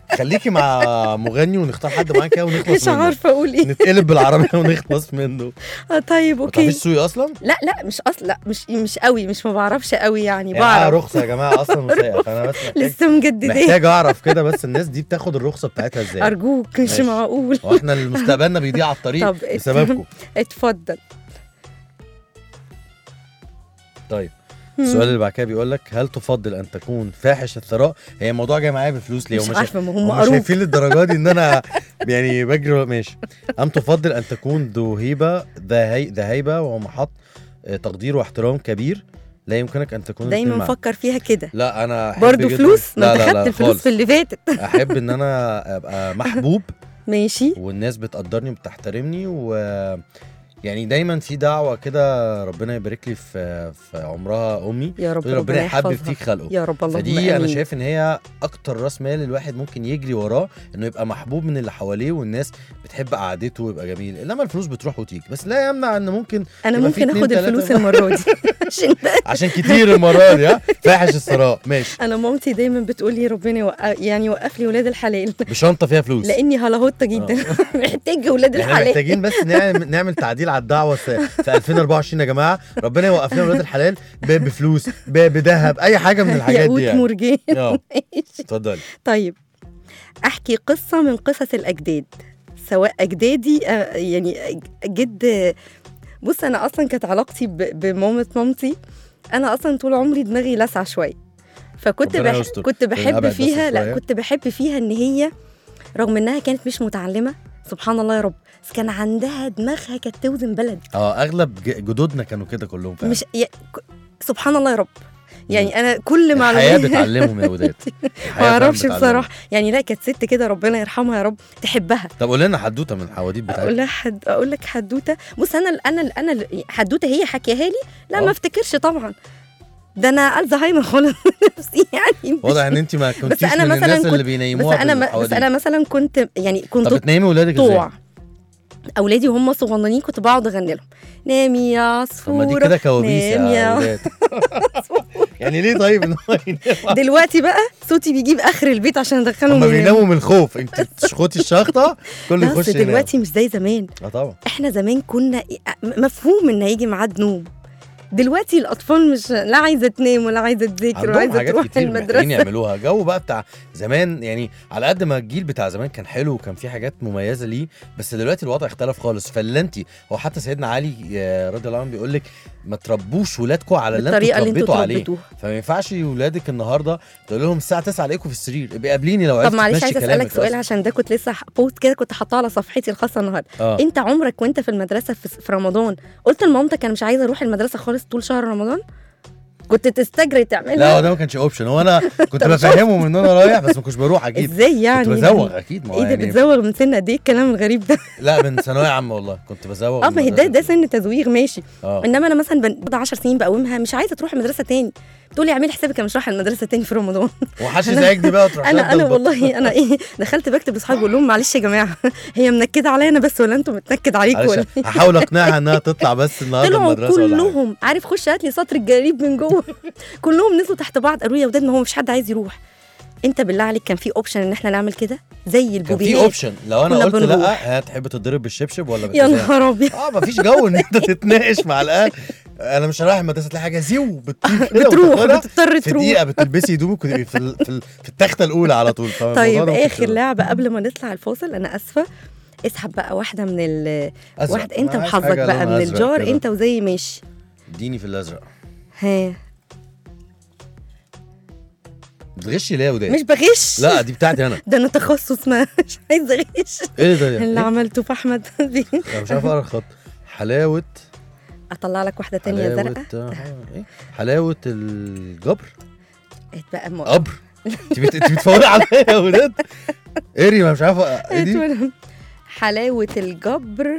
S2: خليكي مع مغني ونختار حد معاك كده ونخلص
S3: مش
S2: منه
S3: عارفه اقول ايه
S2: نتقلب بالعربيه ونخلص منه
S3: آه، طيب
S2: ما
S3: اوكي
S2: تعرفيش تسوقي اصلا
S3: لا لا مش اصلا لا مش مش قوي مش ما بعرفش قوي يعني
S2: يعني معاها
S3: بعرف
S2: رخصه يا جماعه اصلا وسايقه فانا بس محتاج
S3: لسه مجدداه
S2: محتاج اعرف كده بس الناس دي بتاخد الرخصه بتاعتها ازاي
S3: ارجوك مش
S2: ماشي.
S3: معقول
S2: هو احنا اللي مستقبلنا بيضيع على الطريق
S3: طب
S2: بسببكم
S3: اتفضل
S2: طيب السؤال اللي بعد كده بيقول لك هل تفضل ان تكون فاحش الثراء هي الموضوع جاي معايا بفلوس ليه
S3: مش
S2: ومش
S3: عارفه ما هم
S2: هم
S3: قروك
S2: شايفين للدرجه دي ان انا يعني بجري ماشي ام تفضل ان تكون ذو هيبه ذا هي- ذا هيبه ومحط آه، تقدير واحترام كبير لا يمكنك ان تكون
S3: دايما
S2: الاثنين معا. مفكر
S3: مفكر فيها كده
S2: لا انا أحب
S3: برضو
S2: جداً-
S3: فلوس ما
S2: لا
S3: انت
S2: لا
S3: خدت
S2: لا
S3: الفلوس
S2: خالص
S3: في اللي فاتت
S2: احب ان انا ابقى محبوب
S3: ماشي
S2: والناس بتقدرني وبتحترمني و يعني دايما في دعوه كده ربنا يبارك لي في في عمرها امي
S3: يا رب
S2: تقول ربنا يحبب
S3: يحفظها.
S2: فيك خلقه
S3: يا رب اللهم
S2: فدي انا
S3: آمين.
S2: شايف ان هي اكتر راس مال الواحد ممكن يجري وراه انه يبقى محبوب من اللي حواليه والناس بتحب قعدته ويبقى جميل انما الفلوس بتروح وتيجي بس لا يمنع ان ممكن
S3: انا
S2: يبقى في
S3: ممكن
S2: اتنين
S3: اخد
S2: تلاتة
S3: الفلوس
S2: بقى.
S3: المره دي عشان
S2: عشان كتير المره دي ها فاحش الثراء ماشي
S3: انا مامتي دايما بتقول لي ربنا يوقف يعني يوقف لي ولاد الحلال
S2: بشنطه فيها فلوس
S3: لاني هلاهوته جدا محتاج ولاد
S2: احنا
S3: الحلال
S2: محتاجين بس نعمل, نعمل تعديل على الدعوه في, في 2024 يا جماعه ربنا يوقف لنا ولاد الحلال ب- بفلوس ب- بذهب اي حاجه من الحاجات
S3: ياقوت
S2: دي يعني
S3: مرجان
S2: اه
S3: ماشي.
S2: اتفضلي
S3: طيب احكي قصه من قصص الاجداد سواء اجدادي آه، يعني جد بص انا اصلا كانت علاقتي ب- بمامة مامتي انا اصلا طول عمري دماغي لاسعه شويه فكنت
S2: ربنا
S3: بح...
S2: يستر.
S3: كنت بحب
S2: أبعد بس
S3: فيها لا
S2: شوية.
S3: كنت بحب فيها ان هي رغم انها كانت مش متعلمه سبحان الله يا رب بس كان عندها دماغها كانت توزن بلد
S2: اه اغلب ج- جدودنا كانوا كده كلهم فعلا
S3: مش ي... ك- سبحان الله يا رب يعني انا كل
S2: الحياه
S3: معلوماتي
S2: بتعلمهم يا وداد
S3: ما
S2: الحياة فعلاً
S3: اعرفش
S2: بتعلمهم.
S3: بصراحه يعني لا كانت ست كده ربنا يرحمها يا رب تحبها
S2: طب قول لنا حدوته من الحواديت
S3: اقول
S2: بتاعتك
S3: لها حد اقول لك حدوته بص انا انا انا حدوته هي حكيها لي لا
S2: آه.
S3: ما افتكرش طبعا ده انا الزهايمر خالص نفسي يعني مش-
S2: واضح ان انت ما كنتيش
S3: أنا
S2: من
S3: مثلاً
S2: الناس اللي
S3: كنت-
S2: بينيموها
S3: بس انا ما- بس
S2: بالحواديت.
S3: انا مثلا كنت يعني كنت
S2: طب بتنيمي ولادك ازاي؟
S3: طوع اولادي وهم صغننين كنت بقعد اغني لهم نامي يا
S2: طب ما دي
S3: عصفوره
S2: كده كوابيس
S3: نام
S2: يا
S3: يا-
S2: ولاد يعني ليه طيب ان هو ينام؟
S3: دلوقتي بقى صوتي بيجيب اخر البيت عشان ادخلهم
S2: هما
S3: يناموا.
S2: بيناموا من الخوف انت تشخطي الشخطه كله
S3: لا،
S2: يخش
S3: بس
S2: ينام
S3: دلوقتي مش زي زمان
S2: اه طبعا
S3: احنا زمان كنا مفهوم ان هيجي ميعاد نوم دلوقتي الاطفال مش لا عايزه تنام ولا عايزه تذاكر ولا
S2: عندهم
S3: عايزه
S2: حاجات
S3: تروح
S2: كتير محتاجين
S3: المدرسه
S2: يعملوها جو بقى بتاع زمان يعني على قد ما الجيل بتاع زمان كان حلو وكان فيه حاجات مميزه ليه بس دلوقتي الوضع اختلف خالص فاللي انت هو حتى سيدنا علي آه، رضي الله عنه بيقول لك ما تربوش ولادكم على اللي
S3: الطريقه
S2: انتوا
S3: اللي انتوا
S2: اتربيتوا عليه
S3: تربيتوها
S2: فما ينفعش ولادك النهارده تقول لهم الساعه 9 الاقيكم في السرير ابقى قابليني لو
S3: طب
S2: عرفت
S3: معلش
S2: تمشي
S3: عايزه
S2: كلامك
S3: اسالك سؤال
S2: أصلاً.
S3: عشان ده كنت لسه ح- بوست كده كنت حاطاه على صفحتي الخاصه النهارده
S2: اه
S3: انت عمرك وانت في المدرسه في, في رمضان قلت لمامتك انا مش عايزه اروح المدرسه خالص طول شهر رمضان كنت تستجري تعملها
S2: لا هو ده ما كانش اوبشن هو انا كنت
S3: طب شوف.
S2: بفهمهم ان انا رايح بس ما كنتش بروح اكيد
S3: ازاي يعني
S2: كنت بزوغ اكيد ما هو
S3: ايه ده
S2: يعني
S3: بتزوغ من سن قد ايه الكلام الغريب ده
S2: لا من ثانويه عامه والله كنت بزوغ
S3: اه
S2: من
S3: ما هي ده
S2: المدرسة.
S3: ده سن تزويغ ماشي
S2: اه
S3: انما انا مثلا بقعد 10 سنين بقومها مش عايزه تروح المدرسه تاني بتقولي اعملي حسابك انا مش رايحه المدرسه تاني في رمضان
S2: وحش يزعجني بقى وتروح
S3: انا
S2: شادة
S3: انا
S2: البط-
S3: والله انا ايه دخلت بكتب لاصحابي بقول لهم معلش يا جماعه هي منكده عليا انا بس ولا انتم متنكد عليكم ولا
S2: معلش
S3: إيه؟
S2: هحاول اقنعها انها تطلع بس النهارده
S3: طلعوا
S2: المدرسه ولا حاجة.
S3: كلهم عارف خش هات لي سطر الجريب من جوه كلهم نزلوا تحت بعض قالوا لي يا وداد ما هو مفيش حد عايز يروح انت بالله عليك كان في اوبشن ان احنا نعمل كده زي
S2: كان في
S3: البوبيهات
S2: اوبشن لو انا
S3: كنا
S2: قلت
S3: بنروح.
S2: لا هتحب تضرب بالشبشب ولا
S3: يا
S2: بالكذا
S3: نهار ابيض
S2: اه مفيش جو ان انت تتناقش مع الاهل انا مش رايح المدرسه تلاقي حاجه زيو بتطير كده
S3: بتروح
S2: وتاخدها.
S3: بتضطر
S2: في
S3: تروح
S2: دقيقه بتلبسي هدومك وتبقي في ال- في ال- في التخته الاولى على طول فالموضوع
S3: طيب
S2: ده ممكن
S3: اخر
S2: يبقى
S3: لعبه قبل ما نطلع الفاصل انا اسفه اسحب بقى واحده من ال
S2: أزرق.
S3: واحده انت
S2: أنا عايز
S3: وحظك
S2: حاجة
S3: بقى
S2: لونها
S3: من
S2: أزرق
S3: الجار
S2: كده.
S3: انت وزي ماشي
S2: اديني في الازرق
S3: ها
S2: بتغشي ليه يا وداد
S3: مش بغش
S2: لا دي بتاعتي انا
S3: ده انا تخصص ما مش عايزه اغش
S2: ايه ده يعني
S3: اللي
S2: إيه؟
S3: عملته في احمد دي.
S2: انا مش عارف اقرا الخط حلاوه
S3: اطلع لك واحده تانية
S2: حلاوه
S3: زرقاء
S2: آه، ايه حلاوه الجبر
S3: بقى م...
S2: قبر انت بت- انت بتفوري عليا يا وداد اري ما مش عارفه ايه دي
S3: اتولد. حلاوه الجبر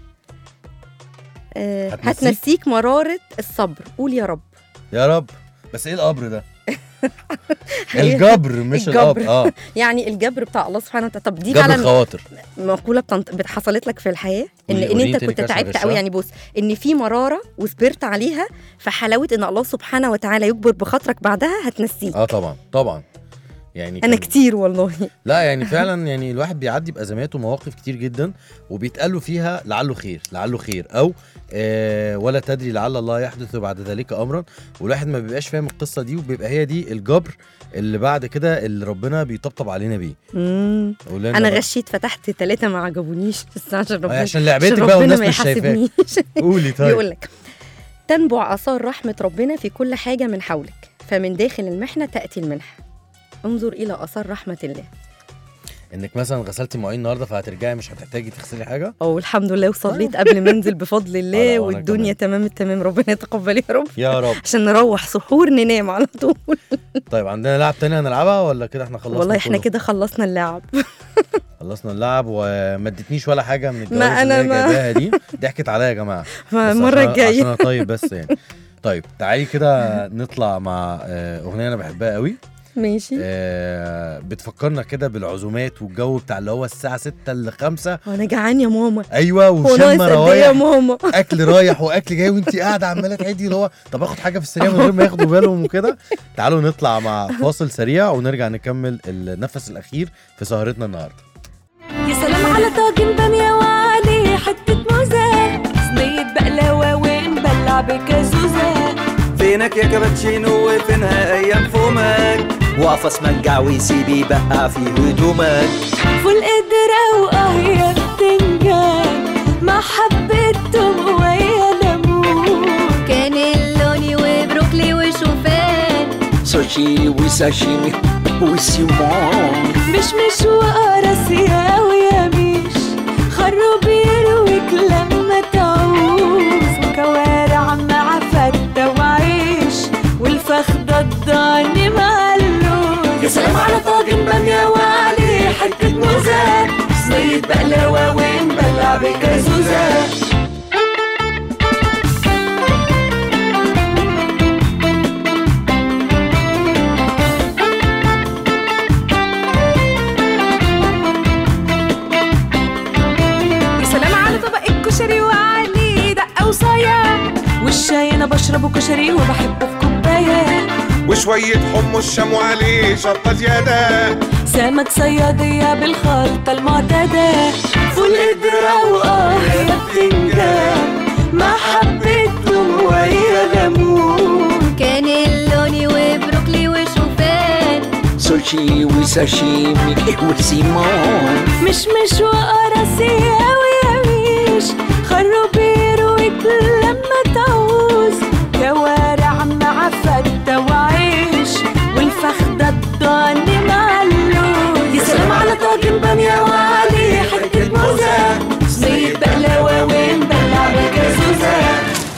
S3: آه،
S2: هتنسيك؟
S3: هتنسيك مراره الصبر قول يا رب
S2: يا رب بس ايه القبر ده
S3: هي-
S2: الجبر مش
S3: الجبر.
S2: القبر اه
S3: يعني الجبر بتاع الله سبحانه وتعالى طب دي
S2: جبر
S3: فعلا
S2: الخواطر
S3: مقوله بتنط... بت- حصلت لك في الحياه ان
S2: قولي-
S3: ان
S2: قولي
S3: انت
S2: تاني
S3: كنت
S2: كده عشان
S3: تعبت
S2: أغشها.
S3: قوي يعني بص ان في مراره وصبرت عليها فحلاوه ان الله سبحانه وتعالى يجبر بخاطرك بعدها هتنسيك
S2: اه طبعا طبعا يعني
S3: انا
S2: كان-
S3: كتير والله
S2: لا يعني فعلا يعني الواحد بيعدي بازمات ومواقف كتير جدا وبيتقال له فيها لعله خير لعله خير او آه ولا تدري لعل الله يحدث بعد ذلك امرا والواحد ما بيبقاش فاهم القصه دي وبيبقى هي دي الجبر اللي بعد كده اللي ربنا بيطبطب علينا بيه
S3: مم.
S2: يقول لنا
S3: انا
S2: بقى-
S3: غشيت فتحت ثلاثه ما عجبونيش بس عشان
S2: آه،
S3: ربنا
S2: عشان لعبتك
S3: عشان
S2: بقى
S3: ربنا
S2: والناس
S3: ما
S2: مش شايفاك
S3: يحاسبنيش
S2: قولي طيب
S3: بيقول لك تنبع آثار رحمة ربنا في كل حاجة من حولك فمن داخل المحنة تأتي المنحة انظر إلى آثار رحمة الله
S2: انك مثلا غسلتي مواعين النهارده فهترجعي مش هتحتاجي تغسلي حاجه
S3: أو الحمد لله وصليت قبل ما أنزل بفضل
S2: آه،
S3: الله
S2: لا، وأنا
S3: والدنيا تمام التمام ربنا يتقبل يا رب
S2: يا رب
S3: عشان نروح سحور ننام على طول
S2: طيب عندنا لعب تاني هنلعبها ولا كده احنا خلصنا
S3: والله احنا
S2: كله؟
S3: كده خلصنا اللعب
S2: خلصنا اللعب وما ادتنيش ولا حاجه من الجوائز
S3: ما
S2: اللي
S3: أنا
S2: هي
S3: ما-
S2: جايباها دي ضحكت عليا يا جماعه بس
S3: المرة
S2: عشان-
S3: الجاية
S2: عشان انا طيب بس يعني طيب تعالي كده نطلع مع آه، اغنيه انا بحبها قوي
S3: ماشي
S2: آه، بتفكرنا كده بالعزومات والجو بتاع اللي هو الساعه 6 ل 5
S3: وانا جعان يا ماما
S2: ايوه
S3: هو ناقص
S2: وشم
S3: قد ايه يا
S2: روايح
S3: ماما
S2: اكل رايح واكل جاي وانت قاعده عماله تعدي اللي هو طب اخد حاجه في السريع من غير ما ياخدوا بالهم وكده تعالوا نطلع مع فاصل سريع ونرجع نكمل النفس الاخير في سهرتنا النهارده
S6: يا سلام على طاجن بامية وعليه حتة موزة صينية بقلاوة ونبلع بكازوزة
S7: فينك يا كابتشينو وفينها ايام فمك واقف اسمنجع ويسيبي بقع في هدومك
S6: فول قدرة واه يا بتنجان مع حبة توم ويا ليمون
S8: كانيلوني وبروكلي وشوفان
S7: سوشي وساشيمي وسيمون
S6: مش مش وقرص يا ويميش خروب يرويك لما تعوز وكوارع مع فتة وعيش والفخدة الضاني مع اللوز يا سلام على طاجن بامية وعليه حتة موزة صينية بقلاوة ونبلع بكازوزة يا سلام على طبق الكشري وعليه دقة وصايا والشاي انا بشربه كشري وبحبه في كوبايه
S9: وشوية حمص شام وعليه شطة زيادة
S6: سمك صيادية بالخلطة المعتادة فول قدرة وآه يا بتنجان مع حبة توم ويا ليمون
S8: كانيلوني وبروكلي وشوفان
S7: سوشي وساشيمي وسيمون
S6: مش مش وقرص يا ويميش خروب يرويك لما تعوز كوارع مع فتة وعيش والفخدة الضاني مع اللوز يا سلام على طاجن بامية وعليه حتة موزة صينية بقلاوة ونبلع بكازوزة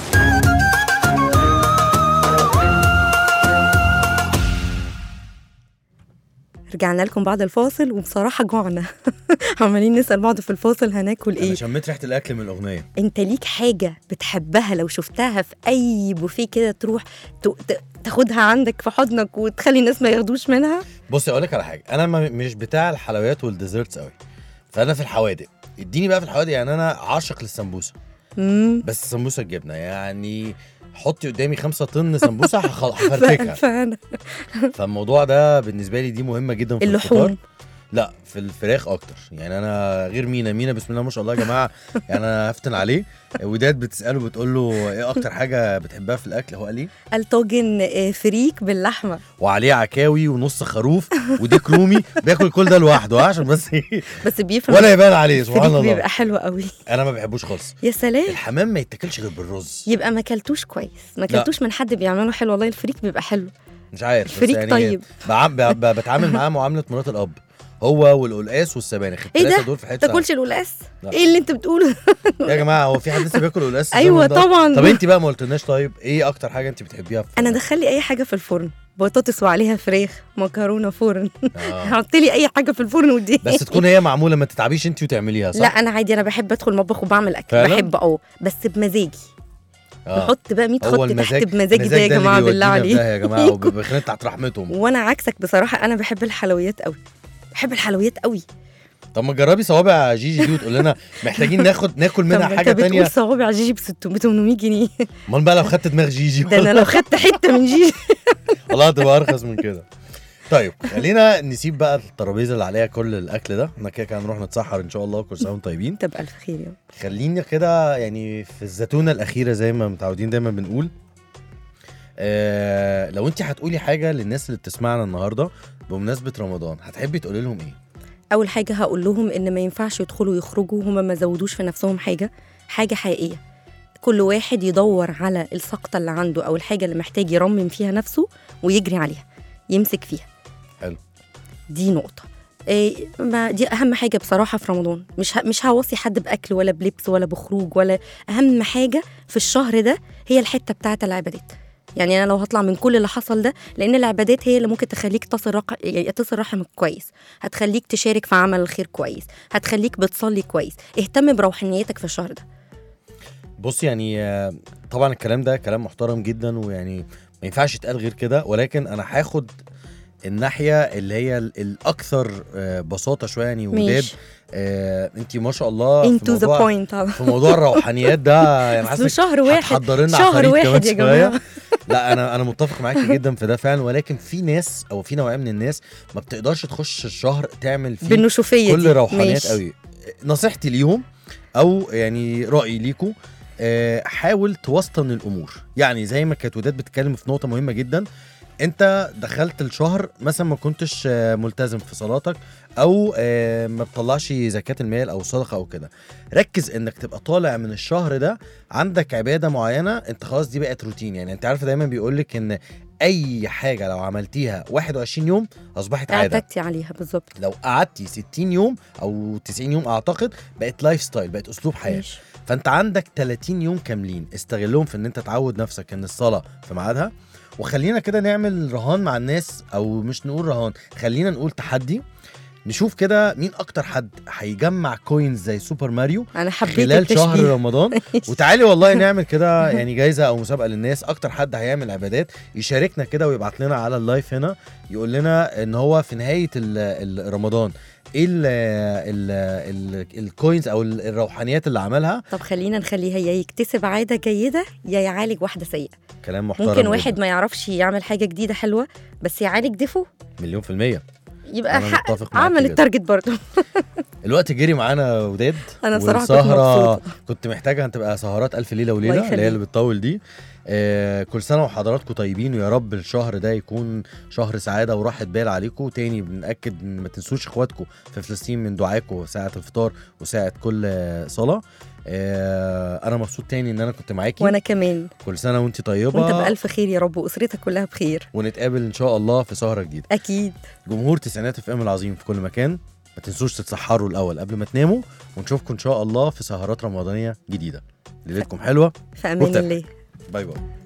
S3: رجعنا لكم بعد الفاصل وبصراحة جوعنا عمالين نسأل بعض في الفاصل هناكل
S2: انا
S3: ايه
S2: شميت ريحه الاكل من الاغنيه
S3: انت ليك حاجة بتحبها لو شفتها في اي بوفيه كده تروح ت- ت- تاخدها عندك في حضنك وتخلي الناس ما ياخدوش منها
S2: بصي اقول لك على حاجه انا ما مش بتاع الحلويات والديزرتس قوي فانا في الحوادق اديني بقى في الحوادق يعني انا عاشق للسمبوسه
S3: امم
S2: بس سمبوسه الجبنه يعني حطي قدامي خمسة طن سمبوسه هخ- هفرتكها
S3: فانا
S2: فالموضوع ده بالنسبه لي دي مهمه جدا في الفطار
S3: اللحوم
S2: لا في الفراخ اكتر يعني انا غير مينا مينا بسم الله ما شاء الله يا جماعه يعني انا هفتن عليه وداد بتساله بتقول له ايه اكتر حاجه بتحبها في الاكل هو قال لي
S3: الطاجن آه، فريك باللحمه
S2: وعليه عكاوي ونص خروف وديك رومي بياكل كل ده لوحده ها، عشان بس
S3: بس بيفرق
S2: ولا يبان عليه سبحان
S3: فريك
S2: الله
S3: بيبقى حلو قوي
S2: انا ما بحبوش خالص
S3: يا سلام
S2: الحمام ما يتاكلش غير بالرز
S3: يبقى ما اكلتوش كويس ما اكلتوش من حد بيعمله حلو والله الفريك بيبقى حلو
S2: مش عارف بس
S3: الفريك
S2: يعني
S3: طيب.
S2: بعم- ب- ب- بتعامل معاه معامله مرات الاب هو والقلقاس والسبانخ
S3: ايه
S2: الثلاثه
S3: ده
S2: دول في حته
S3: تاكلش القلقاس
S2: لا.
S3: ايه اللي انت بتقوله
S2: يا جماعه هو في حد لسه بياكل قلقاس في
S3: ايوه
S2: الزمن ده؟
S3: طبعا
S2: طب انت بقى ما قلتلناش طيب ايه اكتر حاجه انت بتحبيها في
S3: انا دخل لي اي حاجه في الفرن بطاطس وعليها فراخ مكرونه فرن
S2: آه.
S3: حط لي اي حاجه في الفرن ودي
S2: بس تكون هي معموله ما تتعبيش انت وتعمليها صح
S3: لا انا عادي انا بحب ادخل المطبخ وبعمل اكل
S2: فعلا؟
S3: بحب اه بس بمزاجي
S2: آه.
S3: نحط بقى 100
S2: هو
S3: خط
S2: المزاج
S3: تحت بمزاجي ده يا
S2: المزاج
S3: جماعه
S2: اللي
S3: بالله
S2: بيودينا في ده
S3: عليك
S2: يا جماعه وبخلينا تحت رحمتهم
S3: وانا عكسك بصراحه انا بحب الحلويات قوي بحب الحلويات قوي
S2: طب ما تجربي صوابع جيجي دي وتقول لنا محتاجين ناخد ناكل
S3: طب
S2: منها
S3: انت
S2: حاجه
S3: بتقول
S2: تانية
S3: صوابع جيجي ب 600 800 جنيه
S2: امال بقى لو خدت دماغ جيجي
S3: ده انا لو خدت حته من جيجي
S2: والله هتبقى ارخص من كده طيب خلينا نسيب بقى الترابيزه اللي عليها كل الاكل ده احنا كده كده هنروح نتسحر ان شاء الله كل سنه وانتم طيبين
S3: تبقى الف خير يا رب.
S2: خلينا كده يعني في الزتونه الاخيره زي ما متعودين دايما بنقول آه لو انت هتقولي حاجه للناس اللي بتسمعنا النهارده بمناسبه رمضان هتحبي تقولي لهم ايه
S3: اول حاجه هقول لهم ان ما ينفعش يدخلوا يخرجوا هما ما زودوش في نفسهم حاجه حاجه حقيقيه كل واحد يدور على السقطه اللي عنده او الحاجه اللي محتاج يرمم فيها نفسه ويجري عليها يمسك فيها
S2: حلو.
S3: دي نقطه إيه ما دي اهم حاجه بصراحه في رمضان مش ه... مش هوصي حد باكل ولا بلبس ولا بخروج ولا اهم حاجه في الشهر ده هي الحته بتاعه العبادات يعني انا لو هطلع من كل اللي حصل ده لان العبادات هي اللي ممكن تخليك تصل رق... يعني تصل رحمك كويس هتخليك تشارك في عمل الخير كويس هتخليك بتصلي كويس اهتم بروحانيتك في الشهر ده
S2: بص يعني آه، طبعا الكلام ده كلام محترم جدا ويعني ما ينفعش يتقال غير كده ولكن انا هاخد الناحيه اللي هي ال- الاكثر آه، بساطه شويه يعني وداد
S3: ماشي
S2: آه انت ما شاء الله في
S3: into the
S2: موضوع
S3: point طبعا
S2: في موضوع الروحانيات ده يعني
S3: أصله
S2: حاسس
S3: شهر واحد
S2: هتحضر لنا
S3: شهر
S2: عفاريت كمان
S3: واحد يا
S2: شوية.
S3: جماعه
S2: لا انا انا متفق معاكي جدا في ده فعلا ولكن في ناس او في نوعيه من الناس ما بتقدرش تخش الشهر تعمل فيه
S3: بالنشوفيه
S2: كل
S3: دي.
S2: روحانيات
S3: ماشي.
S2: قوي نصيحتي ليهم او يعني رايي ليكم آه، حاول توسطن الامور يعني زي ما كانت وداد بتتكلم في نقطه مهمه جدا انت دخلت الشهر مثلا ما كنتش آه، ملتزم في صلاتك او آه، ما بتطلعش زكاه المال او صدقه او كده ركز انك تبقى طالع من الشهر ده عندك عباده معينه انت خلاص دي بقت روتين يعني انت عارف دايما بيقول لك ان اي حاجه لو عملتيها 21 يوم اصبحت عاده
S3: اعتدتي عليها بالظبط
S2: لو قعدتي 60 يوم او 90 يوم اعتقد بقت لايف ستايل بقت اسلوب حياه
S3: ماشي.
S2: فانت عندك 30 يوم كاملين استغلهم في ان انت تعود نفسك ان الصلاه في ميعادها وخلينا كده نعمل رهان مع الناس او مش نقول رهان خلينا نقول تحدي نشوف كده مين اكتر حد هيجمع كوينز زي سوبر ماريو
S3: انا حبيت
S2: خلال شهر
S3: التشبيه
S2: رمضان وتعالي والله نعمل كده يعني جايزه او مسابقه للناس اكتر حد هيعمل عبادات يشاركنا كده ويبعت لنا على اللايف هنا يقول لنا ان هو في نهايه ال- ال- رمضان ايه ال- ال- ال- الكوينز او ال- الروحانيات اللي عملها
S3: طب خلينا نخليها يا يكتسب عاده جيده يا يعالج واحده سيئه
S2: كلام محترم
S3: ممكن واحد
S2: جداً.
S3: ما يعرفش يعمل حاجه جديده حلوه بس يعالج ديفو
S2: مليون في المية
S3: يبقى
S2: أنا
S3: حق
S2: متفق معاكي
S3: عمل
S2: جداً.
S3: التارجت برضه
S2: الوقت جري معانا وداد
S3: انا بصراحه كنت
S2: والسهرة
S3: مبسوطه
S2: كنت محتاجة تبقى سهرات ألف ليلة
S3: الله
S2: وليلة اللي هي
S3: يخليك.
S2: اللي بتطول دي آه كل سنة وحضراتكم طيبين ويا رب الشهر ده يكون شهر سعادة وراحة بال عليكم تاني بنأكد إن ما تنسوش إخواتكم في فلسطين من دعائكم ساعة الفطار وساعة كل آه، صلاة آه أنا مبسوط تاني إن أنا كنت معاكي
S3: وانا كمان
S2: كل سنة وأنت طيبة
S3: وانت بالف خير يا رب واسرتك كلها بخير
S2: ونتقابل إن شاء الله في سهرة جديدة
S3: اكيد
S2: جمهور تسعينات اف ام العظيم في كل مكان ما تنسوش تتسحروا الاول قبل ما تناموا ونشوفكم ان شاء الله في سهرات رمضانيه جديده ليلتكم حلوه
S3: في امان
S2: وبتاع.
S3: الله
S2: باي باي